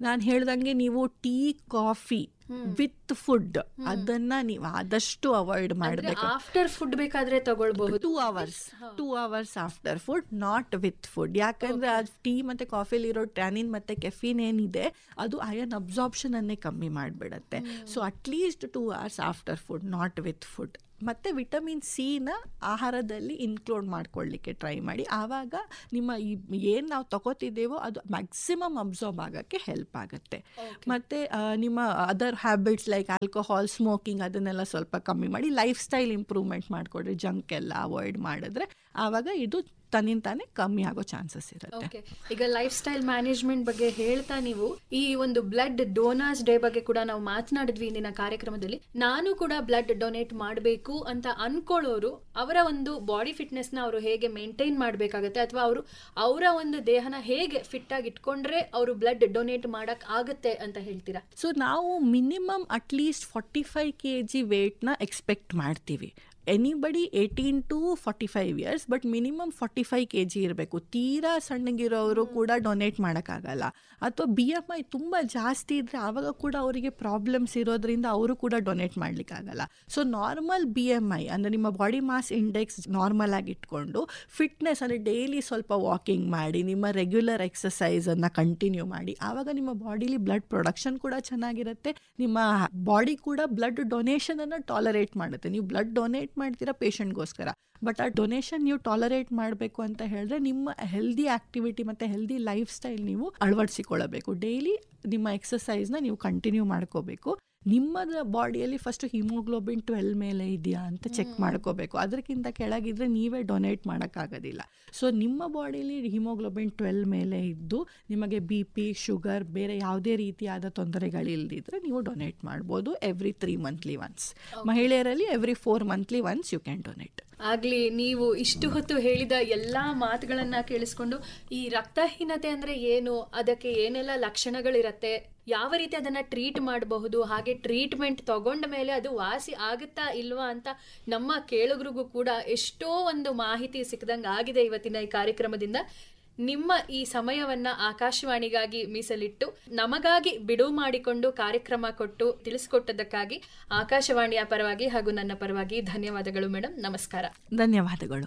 ನಾನು ಹೇಳ್ದಂಗೆ ನೀವು ಟೀ ಕಾಫಿ ವಿತ್ ಫುಡ್ ಅದನ್ನ ನೀವು ಆದಷ್ಟು ಅವಾಯ್ಡ್ ಮಾಡಬೇಕು ಆಫ್ಟರ್ ಫುಡ್ ಬೇಕಾದ್ರೆ ತಗೊಳ್ಬಹುದು two hours two hours after food not with food ಯಾಕಂದ್ರೆ ಆ ಟೀ ಮತ್ತೆ ಕಾಫಿಲಿ ಇರೋ ಟ್ಯಾನಿನ್ ಮತ್ತೆ ಕೆಫಿನ್ ಏನಿದೆ ಅದು ಅಯನ್ ಅಬ್ಸಾರ್ಪ್ಷನ್ ಅನ್ನೇ ಕಮ್ಮಿ ಮಾಡಿಬಿಡತ್ತೆ so at least two hours after food not with food ಮತ್ತೆ ವಿಟಮಿನ್ ಸಿನ ಆಹಾರದಲ್ಲಿ ಇನ್ಕ್ಲೂಡ್ ಮಾಡ್ಕೊಳ್ಳಿಕ್ಕೆ ಟ್ರೈ ಮಾಡಿ ಆವಾಗ ನಿಮ್ಮ ಏನು ನಾವು ತಗೋತಿದ್ದೇವೋ ಅದು ಮ್ಯಾಕ್ಸಿಮಮ್ ಅಬ್ಸಾರ್ಬ್ ಆಗೋಕ್ಕೆ ಹೆಲ್ಪ್ ಆಗುತ್ತೆ ಮತ್ತು ನಿಮ್ಮ other habits like alcohol smoking ಅದನ್ನೆಲ್ಲ ಸ್ವಲ್ಪ ಕಮ್ಮಿ ಮಾಡಿ ಲೈಫ್ ಸ್ಟೈಲ್ ಇಂಪ್ರೂವ್ಮೆಂಟ್ ಮಾಡಿಕೊಡ್ರಿ ಜಂಕ್ ಎಲ್ಲ ಅವಾಯ್ಡ್ ಮಾಡಿದ್ರೆ ಆವಾಗ ಇದು ತನ್ನಿಂದ ತಾನೇ ಕಮ್ಮಿ ಆಗೋ ಚಾನ್ಸಸ್ ಇರುತ್ತೆ ಓಕೆ ಈಗ ಲೈಫ್ ಸ್ಟೈಲ್ ಮ್ಯಾನೇಜ್ಮೆಂಟ್ ಬಗ್ಗೆ ಹೇಳ್ತಾ ನೀವು ಈ ಒಂದು ಬ್ಲಡ್ ಡೋನರ್ಸ್ ಡೇ ಬಗ್ಗೆ ಕೂಡ ನಾವು ಮಾತನಾಡಿದ್ವಿ ಇಂದಿನ ಕಾರ್ಯಕ್ರಮದಲ್ಲಿ ನಾನು ಕೂಡ ಬ್ಲಡ್ ಡೊನೇಟ್ ಮಾಡಬೇಕು ಅಂತ ಅನ್ಕೊಳ್ಳೋರು ಅವರ ಒಂದು ಬಾಡಿ ಫಿಟ್ನೆಸ್ ನ ಅವರು ಹೇಗೆ ಮೇಂಟೈನ್ ಮಾಡಬೇಕಾಗತ್ತೆ ಅಥವಾ ಅವರು ಅವರ ಒಂದು ದೇಹನ ಹೇಗೆ ಫಿಟ್ ಆಗಿ ಇಟ್ಕೊಂಡ್ರೆ ಅವರು ಬ್ಲಡ್ ಡೊನೇಟ್ ಮಾಡಕ್ ಆಗತ್ತೆ ಅಂತ ಹೇಳ್ತೀರಾ ಸೊ ನಾವು minimum at least forty five K G ವೇಟ್ನ ಎಕ್ಸ್ಪೆಕ್ಟ್ ಮಾಡ್ತೀವಿ anybody eighteen to forty five years but minimum forty five K G ಇರಬೇಕು ತೀರಾ ಸಣ್ಣಗಿರೋರು ಕೂಡ ಡೊನೇಟ್ ಮಾಡೋಕ್ಕಾಗಲ್ಲ ಅಥವಾ ಬಿ ಎಮ್ ಐ ತುಂಬ ಜಾಸ್ತಿ ಇದ್ದರೆ ಆವಾಗ ಕೂಡ ಅವರಿಗೆ ಪ್ರಾಬ್ಲಮ್ಸ್ ಇರೋದ್ರಿಂದ ಅವರು ಕೂಡ ಡೊನೇಟ್ ಮಾಡಲಿಕ್ಕಾಗಲ್ಲ so normal B M I ಅಂದರೆ ನಿಮ್ಮ ಬಾಡಿ ಮಾಸ್ ಇಂಡೆಕ್ಸ್ ನಾರ್ಮಲ್ ಆಗಿ ಇಟ್ಕೊಂಡು ಫಿಟ್ನೆಸ್ ಅಂದರೆ ಡೈಲಿ ಸ್ವಲ್ಪ ವಾಕಿಂಗ್ ಮಾಡಿ ನಿಮ್ಮ ರೆಗ್ಯುಲರ್ ಎಕ್ಸಸೈಸನ್ನು ಕಂಟಿನ್ಯೂ ಮಾಡಿ ಆವಾಗ ನಿಮ್ಮ ಬಾಡಿಲಿ ಬ್ಲಡ್ ಪ್ರೊಡಕ್ಷನ್ ಕೂಡ ಚೆನ್ನಾಗಿರುತ್ತೆ ನಿಮ್ಮ ಬಾಡಿ ಕೂಡ ಬ್ಲಡ್ ಡೊನೇಷನನ್ನು ಟಾಲರೇಟ್ ಮಾಡುತ್ತೆ ನೀವು ಬ್ಲಡ್ ಡೊನೇಟ್ ಮಾಡ್ತೀರಾ ಪೇಷಂಟ್ಗೋಸ್ಕರ ಬಟ್ ಆ ಡೊನೇಷನ್ ನೀವು ಟಾಲರೇಟ್ ಮಾಡಬೇಕು ಅಂತ ಹೇಳಿದ್ರೆ ನಿಮ್ಮ ಹೆಲ್ದಿ ಆಕ್ಟಿವಿಟಿ ಮತ್ತು ಹೆಲ್ದಿ ಲೈಫ್ ಸ್ಟೈಲ್ ನೀವು ಅಳವಡಿಸಿಕೊಳ್ಳಬೇಕು ಡೈಲಿ ನಿಮ್ಮ ಎಕ್ಸಸೈಸ್ನ ನೀವು ಕಂಟಿನ್ಯೂ ಮಾಡ್ಕೋಬೇಕು ನಿಮ್ಮದ ಬಾಡಿಯಲ್ಲಿ ಫಸ್ಟ್ ಹಿಮೋಗ್ಲೋಬಿನ್ ಟ್ವೆಲ್ ಮೇಲೆ ಇದೆಯಾ ಅಂತ ಚೆಕ್ ಮಾಡ್ಕೋಬೇಕು ಅದಕ್ಕಿಂತ ಕೆಳಗಿದ್ರೆ ನೀವೇ ಡೊನೇಟ್ ಮಾಡೋಕ್ಕಾಗೋದಿಲ್ಲ ಸೊ ನಿಮ್ಮ ಬಾಡಿಯಲ್ಲಿ ಹಿಮೋಗ್ಲೋಬಿನ್ ಟ್ವೆಲ್ ಮೇಲೆ ಇದ್ದು ನಿಮಗೆ ಬಿ ಪಿ ಶುಗರ್ ಬೇರೆ ಯಾವುದೇ ರೀತಿಯಾದ ತೊಂದರೆಗಳಿಲ್ಲದಿದ್ರೆ ನೀವು ಡೊನೇಟ್ ಮಾಡ್ಬೋದು ಎವ್ರಿ ತ್ರೀ ಮಂತ್ಲಿ ಒನ್ಸ್ ಮಹಿಳೆಯರಲ್ಲಿ every four monthly once you can donate ಆಗ್ಲಿ ನೀವು ಇಷ್ಟು ಹೊತ್ತು ಹೇಳಿದ ಎಲ್ಲಾ ಮಾತುಗಳನ್ನ ಕೇಳಿಸ್ಕೊಂಡು ಈ ರಕ್ತಹೀನತೆ ಅಂದ್ರೆ ಏನು ಅದಕ್ಕೆ ಏನೆಲ್ಲ ಲಕ್ಷಣಗಳಿರತ್ತೆ ಯಾವ ರೀತಿ ಅದನ್ನ ಟ್ರೀಟ್ ಮಾಡಬಹುದು ಹಾಗೆ ಟ್ರೀಟ್ಮೆಂಟ್ ತಗೊಂಡ ಮೇಲೆ ಅದು ವಾಸಿ ಆಗುತ್ತಾ ಇಲ್ವಾ ಅಂತ ನಮ್ಮ ಕೇಳುಗರಿಗೂ ಕೂಡ ಎಷ್ಟೋ ಒಂದು ಮಾಹಿತಿ ಸಿಕ್ಕದಂಗೆ ಆಗಿದೆ ಇವತ್ತಿನ ಈ ಕಾರ್ಯಕ್ರಮದಿಂದ ನಿಮ್ಮ ಈ ಸಮಯವನ್ನ ಆಕಾಶವಾಣಿಗಾಗಿ ಮೀಸಲಿಟ್ಟು ನಮಗಾಗಿ ಬಿಡುವು ಮಾಡಿಕೊಂಡು ಕಾರ್ಯಕ್ರಮ ಕೊಟ್ಟು ತಿಳಿಸ್ಕೊಟ್ಟದಕ್ಕಾಗಿ ಆಕಾಶವಾಣಿಯ ಪರವಾಗಿ ಹಾಗೂ ನನ್ನ ಪರವಾಗಿ ಧನ್ಯವಾದಗಳು ಮೇಡಮ್ ನಮಸ್ಕಾರ ಧನ್ಯವಾದಗಳು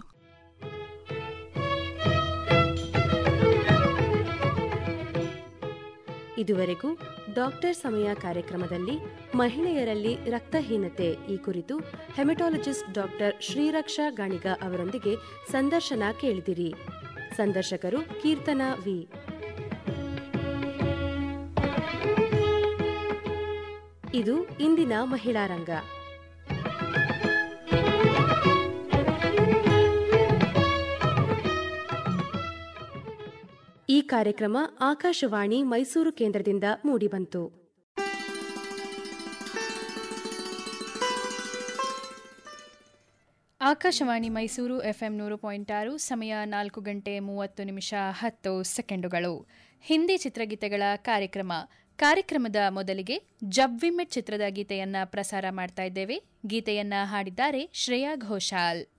ಇದುವರೆಗೂ ಡಾಕ್ಟರ್ ಸಮಯ ಕಾರ್ಯಕ್ರಮದಲ್ಲಿ ಮಹಿಳೆಯರಲ್ಲಿ ರಕ್ತಹೀನತೆ ಈ ಕುರಿತು ಹೆಮಟಾಲಜಿಸ್ಟ್ ಡಾಕ್ಟರ್ ಶ್ರೀರಕ್ಷಾ ಗಾಣಿಗ ಅವರೊಂದಿಗೆ ಸಂದರ್ಶನ ಕೇಳಿದಿರಿ ಸಂದರ್ಶಕರು ಕೀರ್ತನಾ ವಿ ಇದು ಇಂದಿನ ಮಹಿಳಾ ರಂಗ ಈ ಕಾರ್ಯಕ್ರಮ ಆಕಾಶವಾಣಿ ಮೈಸೂರು ಕೇಂದ್ರದಿಂದ ಮೂಡಿಬಂತು ಆಕಾಶವಾಣಿ ಮೈಸೂರು ಎಫ್ಎಂ ನೂರು ಪಾಯಿಂಟ್ ಆರು ಸಮಯ ನಾಲ್ಕು ಗಂಟೆ ಮೂವತ್ತು ನಿಮಿಷ ಹತ್ತು ಸೆಕೆಂಡುಗಳು ಹಿಂದಿ ಚಿತ್ರಗೀತೆಗಳ ಕಾರ್ಯಕ್ರಮ ಕಾರ್ಯಕ್ರಮದ ಮೊದಲಿಗೆ ಜಬ್ವಿಮೆಟ್ ಚಿತ್ರದ ಗೀತೆಯನ್ನ ಪ್ರಸಾರ ಮಾಡ್ತಾ ಇದ್ದೇವೆ ಗೀತೆಯನ್ನ ಹಾಡಿದ್ದಾರೆ ಶ್ರೇಯಾ ಘೋಷಾಲ್